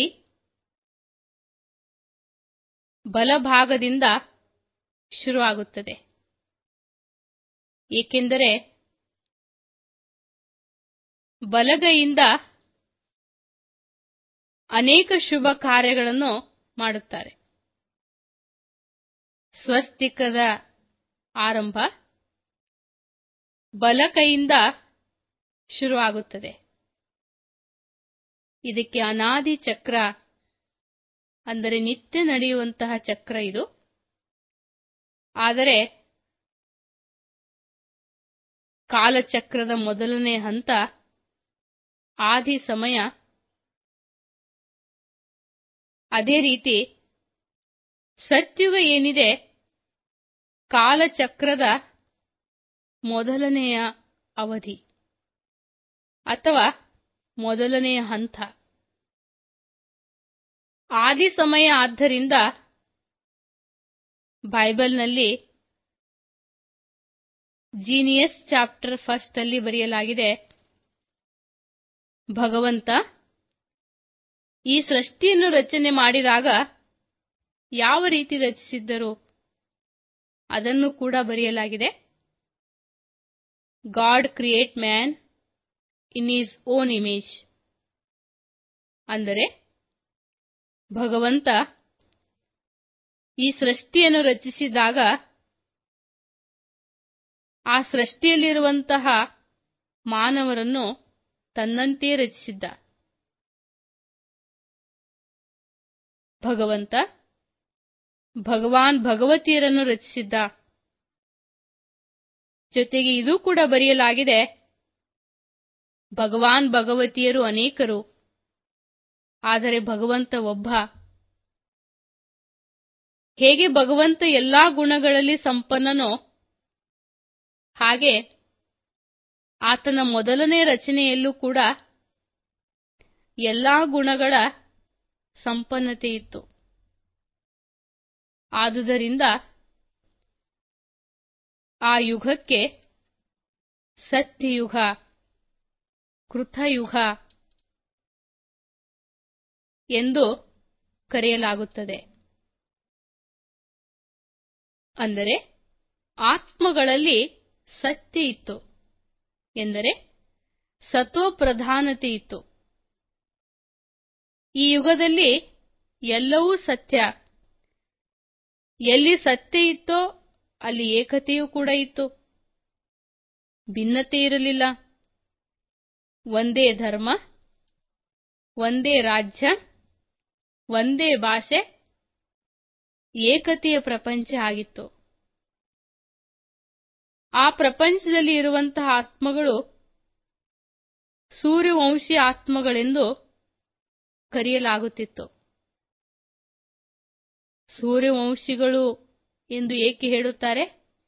ಬಲಭಾಗದಿಂದ ಶುರುವಾಗುತ್ತದೆ ಏಕೆಂದರೆ ಬಲಗೈಯಿಂದ ಅನೇಕ ಶುಭ ಕಾರ್ಯಗಳನ್ನು ಮಾಡುತ್ತಾರೆ ಸ್ವಸ್ತಿಕದ ಆರಂಭ ಬಲಕೈಯಿಂದ ಶುರುವಾಗುತ್ತದೆ ಇದಕ್ಕೆ ಅನಾದಿ ಚಕ್ರ ಅಂದರೆ ನಿತ್ಯ ನಡೆಯುವಂತಹ ಚಕ್ರ ಇದು ಆದರೆ ಕಾಲಚಕ್ರದ ಮೊದಲನೇ ಹಂತ ಆದಿ ಸಮಯ ಅದೇ ರೀತಿ ಸತ್ಯುಗ ಏನಿದೆ ಕಾಲಚಕ್ರದ ಮೊದಲನೆಯ ಅವಧಿ ಅಥವಾ ಮೊದಲನೆಯ ಹಂತ ಆದಿ ಸಮಯ ಆದ್ದರಿಂದ ಬೈಬಲ್ನಲ್ಲಿ ಜೀನಿಯಸ್ ಚಾಪ್ಟರ್ ಫಸ್ಟ್ ಅಲ್ಲಿ ಬರೆಯಲಾಗಿದೆ ಭಗವಂತ ಈ ಸೃಷ್ಟಿಯನ್ನು ರಚನೆ ಮಾಡಿದಾಗ ಯಾವ ರೀತಿ ರಚಿಸಿದ್ದರು ಅದನ್ನು ಕೂಡ ಬರೆಯಲಾಗಿದೆ God create man in his own image ಅಂದರೆ ಭಗವಂತ ಈ ಸೃಷ್ಟಿಯನ್ನು ರಚಿಸಿದಾಗ ಆ ಸೃಷ್ಟಿಯಲ್ಲಿರುವಂತಹ ಮಾನವರನ್ನು ತನ್ನಂತೆಯೇ ರಚಿಸಿದ್ದ ಭಗವಂತ ಭಗವಾನ್ ಭಗವತಿಯರನ್ನು ರಚಿಸಿದ್ದ ಜೊತೆಗೆ ಇದು ಕೂಡ ಬರೆಯಲಾಗಿದೆ ಭಗವಾನ್ ಭಗವತಿಯರು ಅನೇಕರು ಆದರೆ ಭಗವಂತ ಒಬ್ಬ ಹೇಗೆ ಭಗವಂತ ಎಲ್ಲಾ ಗುಣಗಳಲ್ಲಿ ಸಂಪನ್ನನೋ ಹಾಗೆ ಆತನ ಮೊದಲನೇ ರಚನೆಯಲ್ಲೂ ಕೂಡ ಎಲ್ಲಾ ಗುಣಗಳ ಸಂಪನ್ನತೆ ಇತ್ತು ಆದುದರಿಂದ ಆ ಯುಗಕ್ಕೆ ಸತ್ಯಯುಗ ಕೃತಯುಗ ಎಂದು ಕರೆಯಲಾಗುತ್ತದೆ ಅಂದರೆ ಆತ್ಮಗಳಲ್ಲಿ ಸತ್ಯ ಇತ್ತು ಎಂದರೆ ಸತೋಪ್ರಧಾನತೆ ಇತ್ತು ಈ ಯುಗದಲ್ಲಿ ಎಲ್ಲವೂ ಸತ್ಯ ಎಲ್ಲಿ ಸತ್ಯ ಇತ್ತೋ ಅಲ್ಲಿ ಏಕತೆಯೂ ಕೂಡ ಇತ್ತು ಭಿನ್ನತೆ ಇರಲಿಲ್ಲ ಒಂದೇ ಧರ್ಮ ಒಂದೇ ರಾಜ್ಯ ಒಂದೇ ಭಾಷೆ ಏಕತೆಯ ಪ್ರಪಂಚ ಆಗಿತ್ತು ಆ ಪ್ರಪಂಚದಲ್ಲಿ ಇರುವಂತಹ ಆತ್ಮಗಳು ಸೂರ್ಯವಂಶಿ ಆತ್ಮಗಳೆಂದು ಕರೆಯಲಾಗುತ್ತಿತ್ತು ಸೂರ್ಯವಂಶಿಗಳು ಎಂದು ಏಕೆ ಹೇಳುತ್ತಾರೆ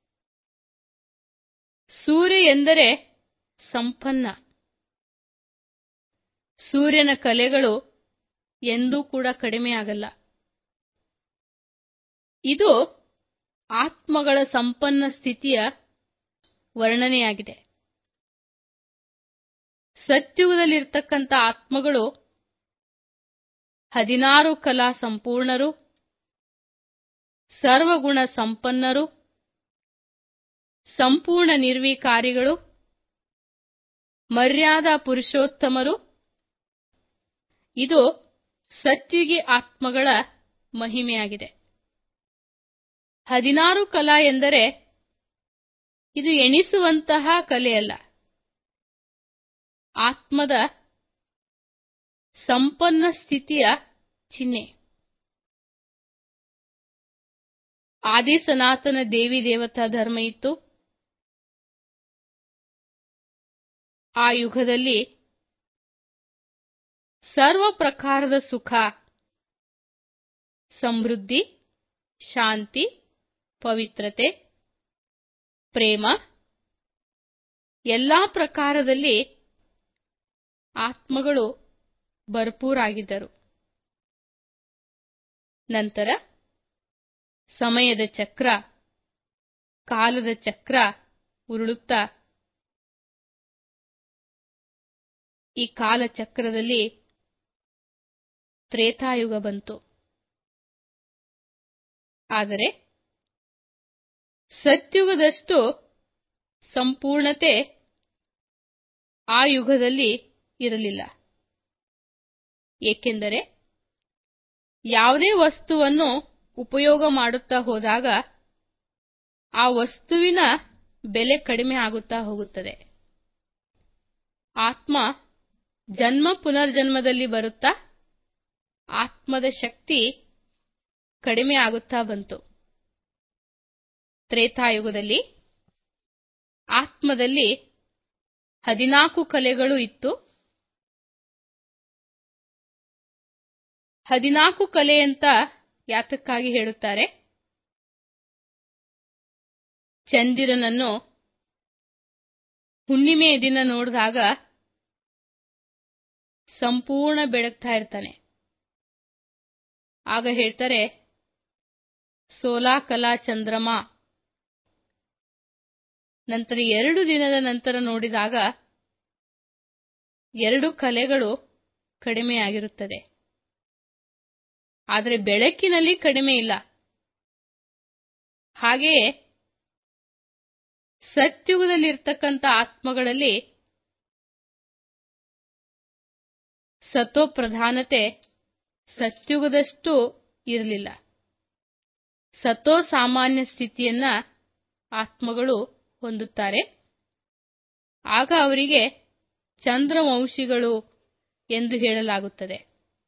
ಸೂರ್ಯ ಎಂದರೆ ಸಂಪನ್ನ ಸೂರ್ಯನ ಕಲೆಗಳು ಎಂದೂ ಕೂಡ ಕಡಿಮೆಯಾಗಲ್ಲ ಇದು ಆತ್ಮಗಳ ಸಂಪನ್ನ ಸ್ಥಿತಿಯ ವರ್ಣನೆಯಾಗಿದೆ ಸತ್ಯುಗದಲ್ಲಿರ್ತಕ್ಕಂಥ ಆತ್ಮಗಳು ಹದಿನಾರು ಕಲಾ ಸಂಪೂರ್ಣರು ಸರ್ವಗುಣ ಸಂಪನ್ನರು ಸಂಪೂರ್ಣ ನಿರ್ವಿಕಾರಿಗಳು ಮರ್ಯಾದಾ ಪುರುಷೋತ್ತಮರು ಇದು ಸತ್ಯುಗಿ ಆತ್ಮಗಳ ಮಹಿಮೆಯಾಗಿದೆ ಹದಿನಾರು ಕಲಾ ಎಂದರೆ ಇದು ಎಣಿಸುವಂತಹ ಕಲೆಯಲ್ಲ ಆತ್ಮದ ಸಂಪನ್ನ ಸ್ಥಿತಿಯ ಚಿಹ್ನೆ ಆದಿ ಸನಾತನ ದೇವಿ ದೇವತಾ ಧರ್ಮ ಇತ್ತು ಆ ಯುಗದಲ್ಲಿ ಸರ್ವ ಪ್ರಕಾರದ ಸುಖ ಸಮೃದ್ಧಿ ಶಾಂತಿ ಪವಿತ್ರತೆ ಪ್ರೇಮ ಎಲ್ಲಾ ಪ್ರಕಾರದಲ್ಲಿ ಆತ್ಮಗಳು ಭರ್ಪೂರಾಗಿದ್ದರು ನಂತರ ಸಮಯದ ಚಕ್ರ ಕಾಲದ ಚಕ್ರ ಉರುಳುತ್ತಾ ಈ ಕಾಲಚಕ್ರದಲ್ಲಿ ತ್ರೇತಾಯುಗ ಬಂತು ಆದರೆ ಸತ್ಯುಗದಷ್ಟು ಸಂಪೂರ್ಣತೆ ಆ ಯುಗದಲ್ಲಿ ಇರಲಿಲ್ಲ ಏಕೆಂದರೆ ಯಾವುದೇ ವಸ್ತುವನ್ನು ಉಪಯೋಗ ಮಾಡುತ್ತಾ ಹೋದಾಗ ಆ ವಸ್ತುವಿನ ಬೆಲೆ ಕಡಿಮೆ ಆಗುತ್ತಾ ಹೋಗುತ್ತದೆ ಆತ್ಮ ಜನ್ಮ ಪುನರ್ಜನ್ಮದಲ್ಲಿ ಬರುತ್ತಾ ಆತ್ಮದ ಶಕ್ತಿ ಕಡಿಮೆ ಆಗುತ್ತಾ ಬಂತು ತ್ರೇತಾಯುಗದಲ್ಲಿ ಆತ್ಮದಲ್ಲಿ ಹದಿನಾಲ್ಕು ಕಲೆಗಳು ಇತ್ತು ಹದಿನಾಲ್ಕು ಕಲೆ ಅಂತ ಯಾತಕ್ಕಾಗಿ ಹೇಳುತ್ತಾರೆ ಚಂದಿರನನ್ನು ಹುಣ್ಣಿಮೆಯ ದಿನ ನೋಡಿದಾಗ ಸಂಪೂರ್ಣ ಬೆಳಗ್ತಾ ಇರ್ತಾನೆ ಆಗ ಹೇಳ್ತಾರೆ ಸೋಲಾ ಕಲಾ ಚಂದ್ರಮ ನಂತರ ಎರಡು ದಿನದ ನಂತರ ನೋಡಿದಾಗ ಎರಡು ಕಲೆಗಳು ಕಡಿಮೆಯಾಗಿರುತ್ತದೆ ಆದರೆ ಬೆಳಕಿನಲ್ಲಿ ಕಡಿಮೆ ಇಲ್ಲ ಹಾಗೆಯೇ ಸತ್ಯುಗದಲ್ಲಿರ್ತಕ್ಕಂಥ ಆತ್ಮಗಳಲ್ಲಿ ಸತೋಪ್ರಧಾನತೆ ಸತ್ಯುಗದಷ್ಟು ಇರಲಿಲ್ಲ ಸತೋ ಸಾಮಾನ್ಯ ಸ್ಥಿತಿಯನ್ನ ಆತ್ಮಗಳು ಹೊಂದುತ್ತಾರೆ ಆಗ ಅವರಿಗೆ ಚಂದ್ರವಂಶಿಗಳು ಎಂದು ಹೇಳಲಾಗುತ್ತದೆ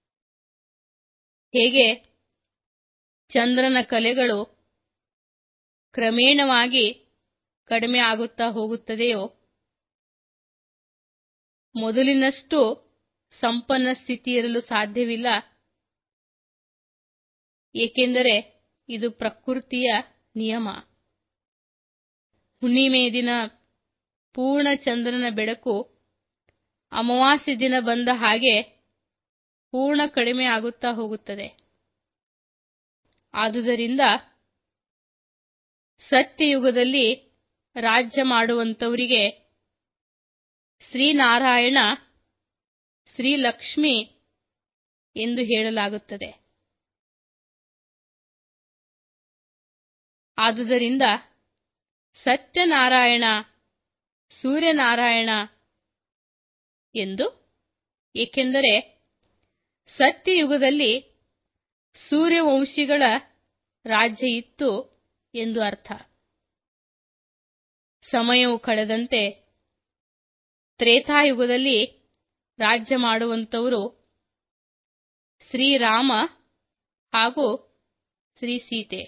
ಹೇಗೆ ಚಂದ್ರನ ಕಲೆಗಳು ಕ್ರಮೇಣವಾಗಿ ಕಡಿಮೆ ಆಗುತ್ತಾ ಹೋಗುತ್ತದೆಯೋ ಮೊದಲಿನಷ್ಟು ಸಂಪನ್ನ ಸ್ಥಿತಿ ಇರಲು ಸಾಧ್ಯವಿಲ್ಲ ಏಕೆಂದರೆ ಇದು ಪ್ರಕೃತಿಯ ನಿಯಮ ಹುಣ್ಣಿಮೆಯ ದಿನ ಪೂರ್ಣ ಚಂದ್ರನ ಬೆಳಕು ಅಮಾವಾಸ್ಯ ದಿನ ಬಂದ ಹಾಗೆ ಪೂರ್ಣ ಕಡಿಮೆ ಆಗುತ್ತಾ ಹೋಗುತ್ತದೆ ಆದುದರಿಂದ ಸತ್ಯಯುಗದಲ್ಲಿ ರಾಜ್ಯ ಮಾಡುವಂತವರಿಗೆ ಶ್ರೀನಾರಾಯಣ ಶ್ರೀಲಕ್ಷ್ಮಿ ಎಂದು ಹೇಳಲಾಗುತ್ತದೆ ಆದುದರಿಂದ ಸತ್ಯನಾರಾಯಣ ಸೂರ್ಯನಾರಾಯಣ ಎಂದು ಏಕೆಂದರೆ ಸತ್ಯಯುಗದಲ್ಲಿ ಸೂರ್ಯವಂಶಿಗಳ ರಾಜ್ಯ ಇತ್ತು ಎಂದು ಅರ್ಥ ಸಮಯವು ಕಳೆದಂತೆ ತ್ರೇತಾಯುಗದಲ್ಲಿ ರಾಜ್ಯ ಮಾಡುವಂತವರು ಶ್ರೀರಾಮ ಹಾಗೂ ಶ್ರೀ ಸೀತೆ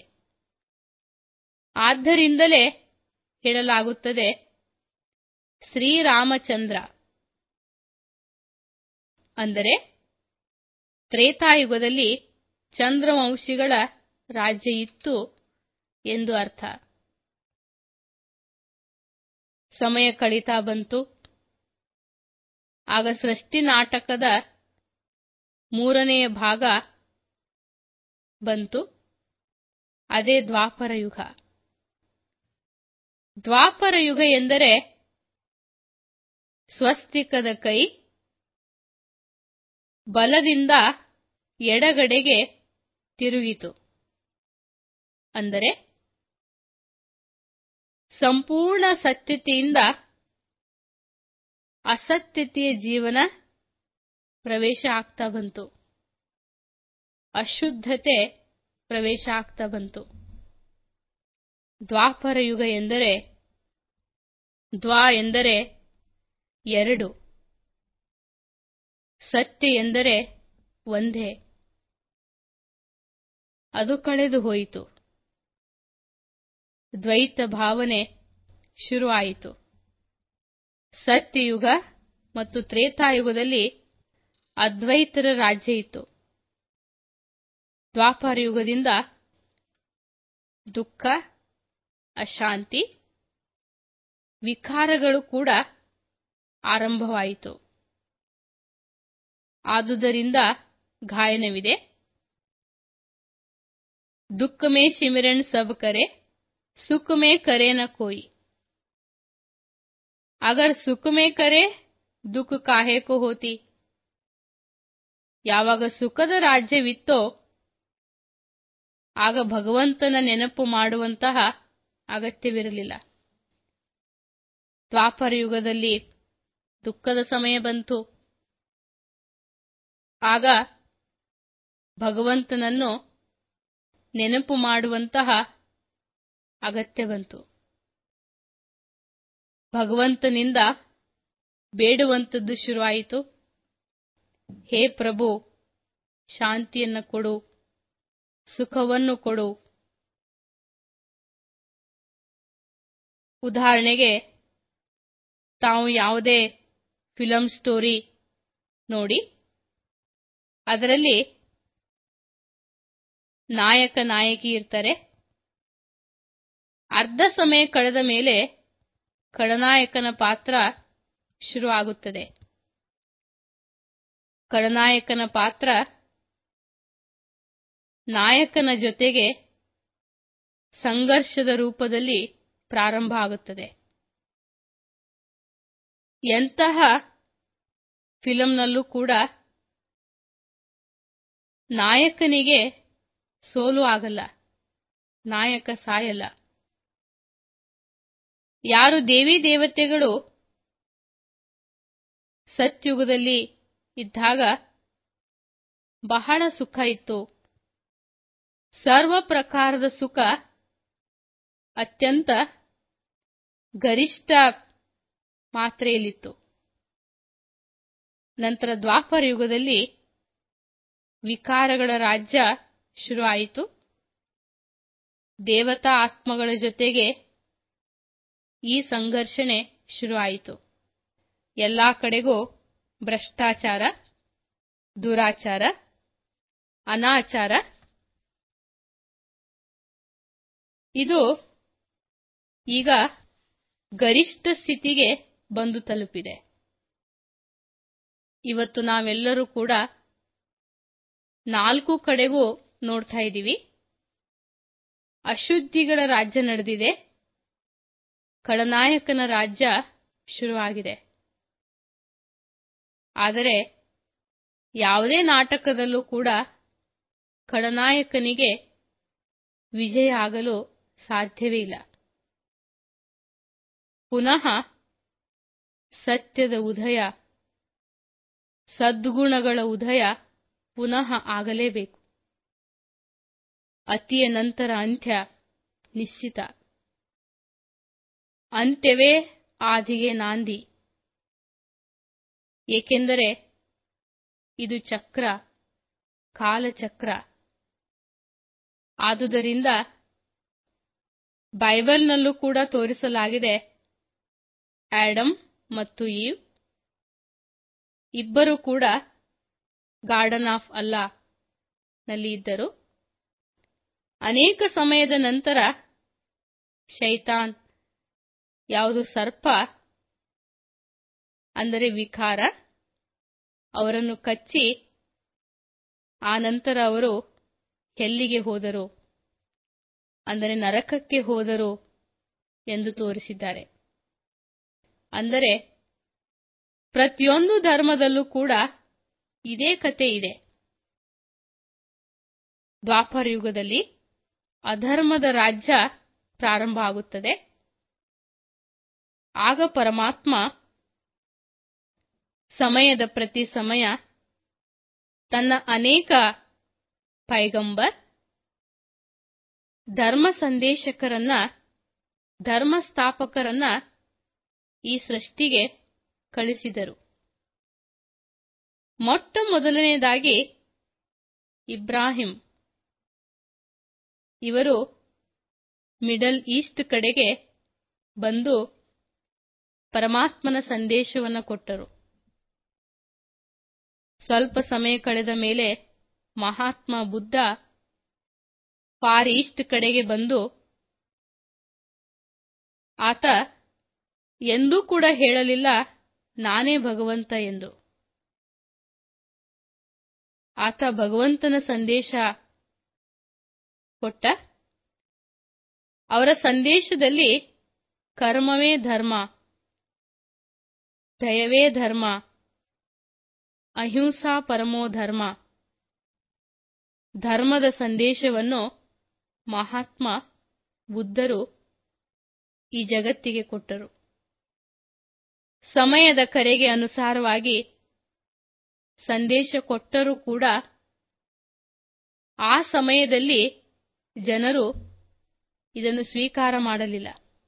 ಆದ್ದರಿಂದಲೇ ಹೇಳಲಾಗುತ್ತದೆ ಶ್ರೀರಾಮಚಂದ್ರ ಅಂದರೆ ತ್ರೇತಾಯುಗದಲ್ಲಿ ಚಂದ್ರವಂಶಿಗಳ ರಾಜ್ಯ ಇತ್ತು ಎಂದು ಅರ್ಥ ಸಮಯ ಕಳೀತಾ ಬಂತು ಆಗ ಸೃಷ್ಟಿ ನಾಟಕದ ಮೂರನೆಯ ಭಾಗ ಬಂತು ಅದೇ ದ್ವಾಪರ ಯುಗ ದ್ವಾಪರ ಯುಗ ಎಂದರೆ ಸ್ವಸ್ತಿಕದ ಕೈ ಬಲದಿಂದ ಎಡಗಡೆಗೆ ತಿರುಗಿತು ಅಂದರೆ ಸಂಪೂರ್ಣ ಸತ್ಯತೆಯಿಂದ ಅಸತ್ಯತೆಯ ಜೀವನ ಪ್ರವೇಶ ಆಗ್ತಾ ಬಂತು ಅಶುದ್ಧತೆ ಪ್ರವೇಶ ಆಗ್ತಾ ಬಂತು ದ್ವಾಪರ ಯುಗ ಎಂದರೆ ದ್ವಾ ಎಂದರೆ ಎರಡು ಸತ್ಯ ಎಂದರೆ ಒಂದೇ ಅದು ಕಳೆದು ಹೋಯಿತು ದ್ವೈತ ಭಾವನೆ ಶುರುವಾಯಿತು ಸತ್ಯಯುಗ ಮತ್ತು ತ್ರೇತಾಯುಗದಲ್ಲಿ ಅದ್ವೈತರ ರಾಜ್ಯ ಇತ್ತು ದ್ವಾಪರ ಯುಗದಿಂದ ದುಃಖ ಅಶಾಂತಿ ವಿಕಾರಗಳು ಕೂಡ ಆರಂಭವಾಯಿತು ಆದುದರಿಂದ ಗಾಯನವಿದೆ दुख में सिमरन सब करे सुख में करे न कोई अगर सुख में करे ದುಃಖ ಕಾಹೇಕೋ ಹೋತಿ ಯಾವಾಗ ಸುಖದ ರಾಜ್ಯವಿತ್ತೋ ಆಗ ಭಗವಂತನ ನೆನಪು ಮಾಡುವಂತಹ ಅಗತ್ಯವಿರಲಿಲ್ಲ ದ್ವಾಪರ ಯುಗದಲ್ಲಿ ದುಃಖದ ಸಮಯ ಬಂತು ಆಗ ಭಗವಂತನನ್ನು ನೆನಪು ಮಾಡುವಂತಹ ಅಗತ್ಯ ಬಂತು ಭಗವಂತನಿಂದ ಬೇಡುವಂಥದ್ದು ಶುರುವಾಯಿತು ಹೇ ಪ್ರಭು ಶಾಂತಿಯನ್ನು ಕೊಡು ಸುಖವನ್ನು ಕೊಡು ಉದಾಹರಣೆಗೆ ತಾವು ಯಾವುದೇ ಫಿಲಂ ಸ್ಟೋರಿ ನೋಡಿ ಅದರಲ್ಲಿ ನಾಯಕ ನಾಯಕಿ ಇರ್ತಾರೆ ಅರ್ಧ ಸಮಯ ಕಳೆದ ಮೇಲೆ ಖಳನಾಯಕನ ಪಾತ್ರ ಶುರುವಾಗುತ್ತದೆ ಖಳನಾಯಕನ ಪಾತ್ರ ನಾಯಕನ ಜೊತೆಗೆ ಸಂಘರ್ಷದ ರೂಪದಲ್ಲಿ ಪ್ರಾರಂಭ ಆಗುತ್ತದೆ ಎಂತಹ ಫಿಲಂನಲ್ಲೂ ಕೂಡ ನಾಯಕನಿಗೆ ಸೋಲು ಆಗಲ್ಲ ನಾಯಕ ಸಾಯಲ್ಲ ಯಾರು ದೇವಿ ದೇವತೆಗಳು ಸತ್ಯುಗದಲ್ಲಿ ಇದ್ದಾಗ ಬಹಳ ಸುಖ ಇತ್ತು ಸರ್ವ ಪ್ರಕಾರದ ಸುಖ ಅತ್ಯಂತ ಗರಿಷ್ಠ ಮಾತ್ರೆಯಲ್ಲಿತ್ತು ನಂತರ ದ್ವಾಪರ ಯುಗದಲ್ಲಿ ವಿಕಾರಗಳ ರಾಜ್ಯ ಶುರುವಾಯಿತು ದೇವತಾ ಆತ್ಮಗಳ ಜೊತೆಗೆ ಈ ಸಂಘರ್ಷಣೆ ಶುರುವಾಯಿತು ಎಲ್ಲಾ ಕಡೆಗೂ ಭ್ರಷ್ಟಾಚಾರ ದುರಾಚಾರ ಅನಾಚಾರ ಇದು ಈಗ ಗರಿಷ್ಠ ಸ್ಥಿತಿಗೆ ಬಂದು ತಲುಪಿದೆ ಇವತ್ತು ನಾವೆಲ್ಲರೂ ಕೂಡ ನಾಲ್ಕು ಕಡೆಗೂ ನೋಡ್ತಾ ಇದ್ದೀವಿ ಅಶುದ್ಧಿಗಳ ರಾಜ್ಯ ನಡೆದಿದೆ ಖಳನಾಯಕನ ರಾಜ್ಯ ಶುರುವಾಗಿದೆ ಆದರೆ ಯಾವುದೇ ನಾಟಕದಲ್ಲೂ ಕೂಡ ಖಳನಾಯಕನಿಗೆ ವಿಜಯ ಆಗಲು ಸಾಧ್ಯವೇ ಇಲ್ಲ ಪುನಃ ಸತ್ಯದ ಉದಯ ಸದ್ಗುಣಗಳ ಉದಯ ಪುನಃ ಆಗಲೇಬೇಕು ಅತಿಯ ನಂತರ ಅಂತ್ಯ ನಿಶ್ಚಿತ ಅಂತ್ಯವೇ ಆದಿಗೆ ನಾಂದಿ ಏಕೆಂದರೆ ಇದು ಚಕ್ರ ಕಾಲಚಕ್ರ ಆದುದರಿಂದ ಬೈಬಲ್ನಲ್ಲೂ ಕೂಡ ತೋರಿಸಲಾಗಿದೆ ಆಡಮ್ ಮತ್ತು ಈವ್ ಇಬ್ಬರು ಕೂಡ ಗಾರ್ಡನ್ ಆಫ್ ಅಲ್ಲಾ ನಲ್ಲಿ ಇದ್ದರು ಅನೇಕ ಸಮಯದ ನಂತರ ಶೈತಾನ್ ಯಾವುದು ಸರ್ಪ ಅಂದರೆ ವಿಕಾರ ಅವರನ್ನು ಕಚ್ಚಿ ಆನಂತರ ಅವರು ಎಲ್ಲಿಗೆ ಹೋದರು ಅಂದರೆ ನರಕಕ್ಕೆ ಹೋದರು ಎಂದು ತೋರಿಸಿದ್ದಾರೆ ಅಂದರೆ ಪ್ರತಿಯೊಂದು ಧರ್ಮದಲ್ಲೂ ಕೂಡ ಇದೇ ಕತೆ ಇದೆ ದ್ವಾಪರ ಯುಗದಲ್ಲಿ ಅಧರ್ಮದ ರಾಜ್ಯ ಪ್ರಾರಂಭ ಆಗುತ್ತದೆ ಆಗ ಪರಮಾತ್ಮ ಸಮಯದ ಪ್ರತಿ ಸಮಯ ತನ್ನ ಅನೇಕ ಪೈಗಂಬರ್ ಧರ್ಮ ಸಂದೇಶಕರನ್ನ ಧರ್ಮ ಸ್ಥಾಪಕರನ್ನ ಈ ಸೃಷ್ಟಿಗೆ ಕಳಿಸಿದರು ಮೊಟ್ಟ ಮೊದಲನೆಯದಾಗಿ ಇಬ್ರಾಹಿಂ ಇವರು ಮಿಡಲ್ ಈಸ್ಟ್ ಕಡೆಗೆ ಬಂದು ಪರಮಾತ್ಮನ ಸಂದೇಶವನ್ನು ಕೊಟ್ಟರು ಸ್ವಲ್ಪ ಸಮಯ ಕಳೆದ ಮೇಲೆ ಮಹಾತ್ಮ ಬುದ್ಧ ಫಾರ್ ಈಸ್ಟ್ ಕಡೆಗೆ ಬಂದು ಆತ ಎಂದೂ ಕೂಡ ಹೇಳಲಿಲ್ಲ ನಾನೇ ಭಗವಂತ ಎಂದು ಆತ ಭಗವಂತನ ಸಂದೇಶ ಕೊಟ್ಟ ಅವರ ಸಂದೇಶದಲ್ಲಿ ಕರ್ಮವೇ ಧರ್ಮ ದಯವೇ ಧರ್ಮ ಅಹಿಂಸಾ ಪರಮೋ ಧರ್ಮ ಧರ್ಮದ ಸಂದೇಶವನ್ನು ಮಹಾತ್ಮ ಬುದ್ಧರು ಈ ಜಗತ್ತಿಗೆ ಕೊಟ್ಟರು ಸಮಯದ ಕರೆಗೆ ಅನುಸಾರವಾಗಿ ಸಂದೇಶ ಕೊಟ್ಟರೂ ಕೂಡ ಆ ಸಮಯದಲ್ಲಿ ಜನರು ಇದನ್ನು ಸ್ವೀಕಾರ ಮಾಡಲಿಲ್ಲ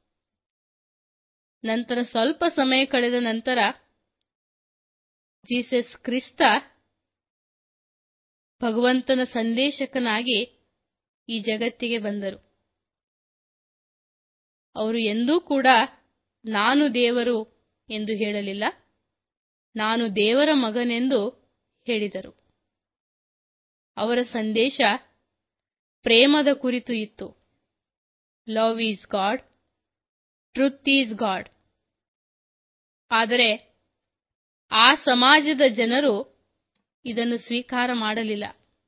ನಂತರ ಸ್ವಲ್ಪ ಸಮಯ ಕಳೆದ ನಂತರ ಜೀಸಸ್ ಕ್ರಿಸ್ತ ಭಗವಂತನ ಸಂದೇಶಕನಾಗಿ ಈ ಜಗತ್ತಿಗೆ ಬಂದರು ಅವರು ಎಂದೂ ಕೂಡ ನಾನು ದೇವರು ಎಂದು ಹೇಳಲಿಲ್ಲ ನಾನು ದೇವರ ಮಗನೆಂದು ಹೇಳಿದರು ಅವರ ಸಂದೇಶ ಪ್ರೇಮದ ಕುರಿತು ಇತ್ತು love is God truth is God ಆದರೆ ಆ ಸಮಾಜದ ಜನರು ಇದನ್ನು ಸ್ವೀಕಾರ ಮಾಡಲಿಲ್ಲ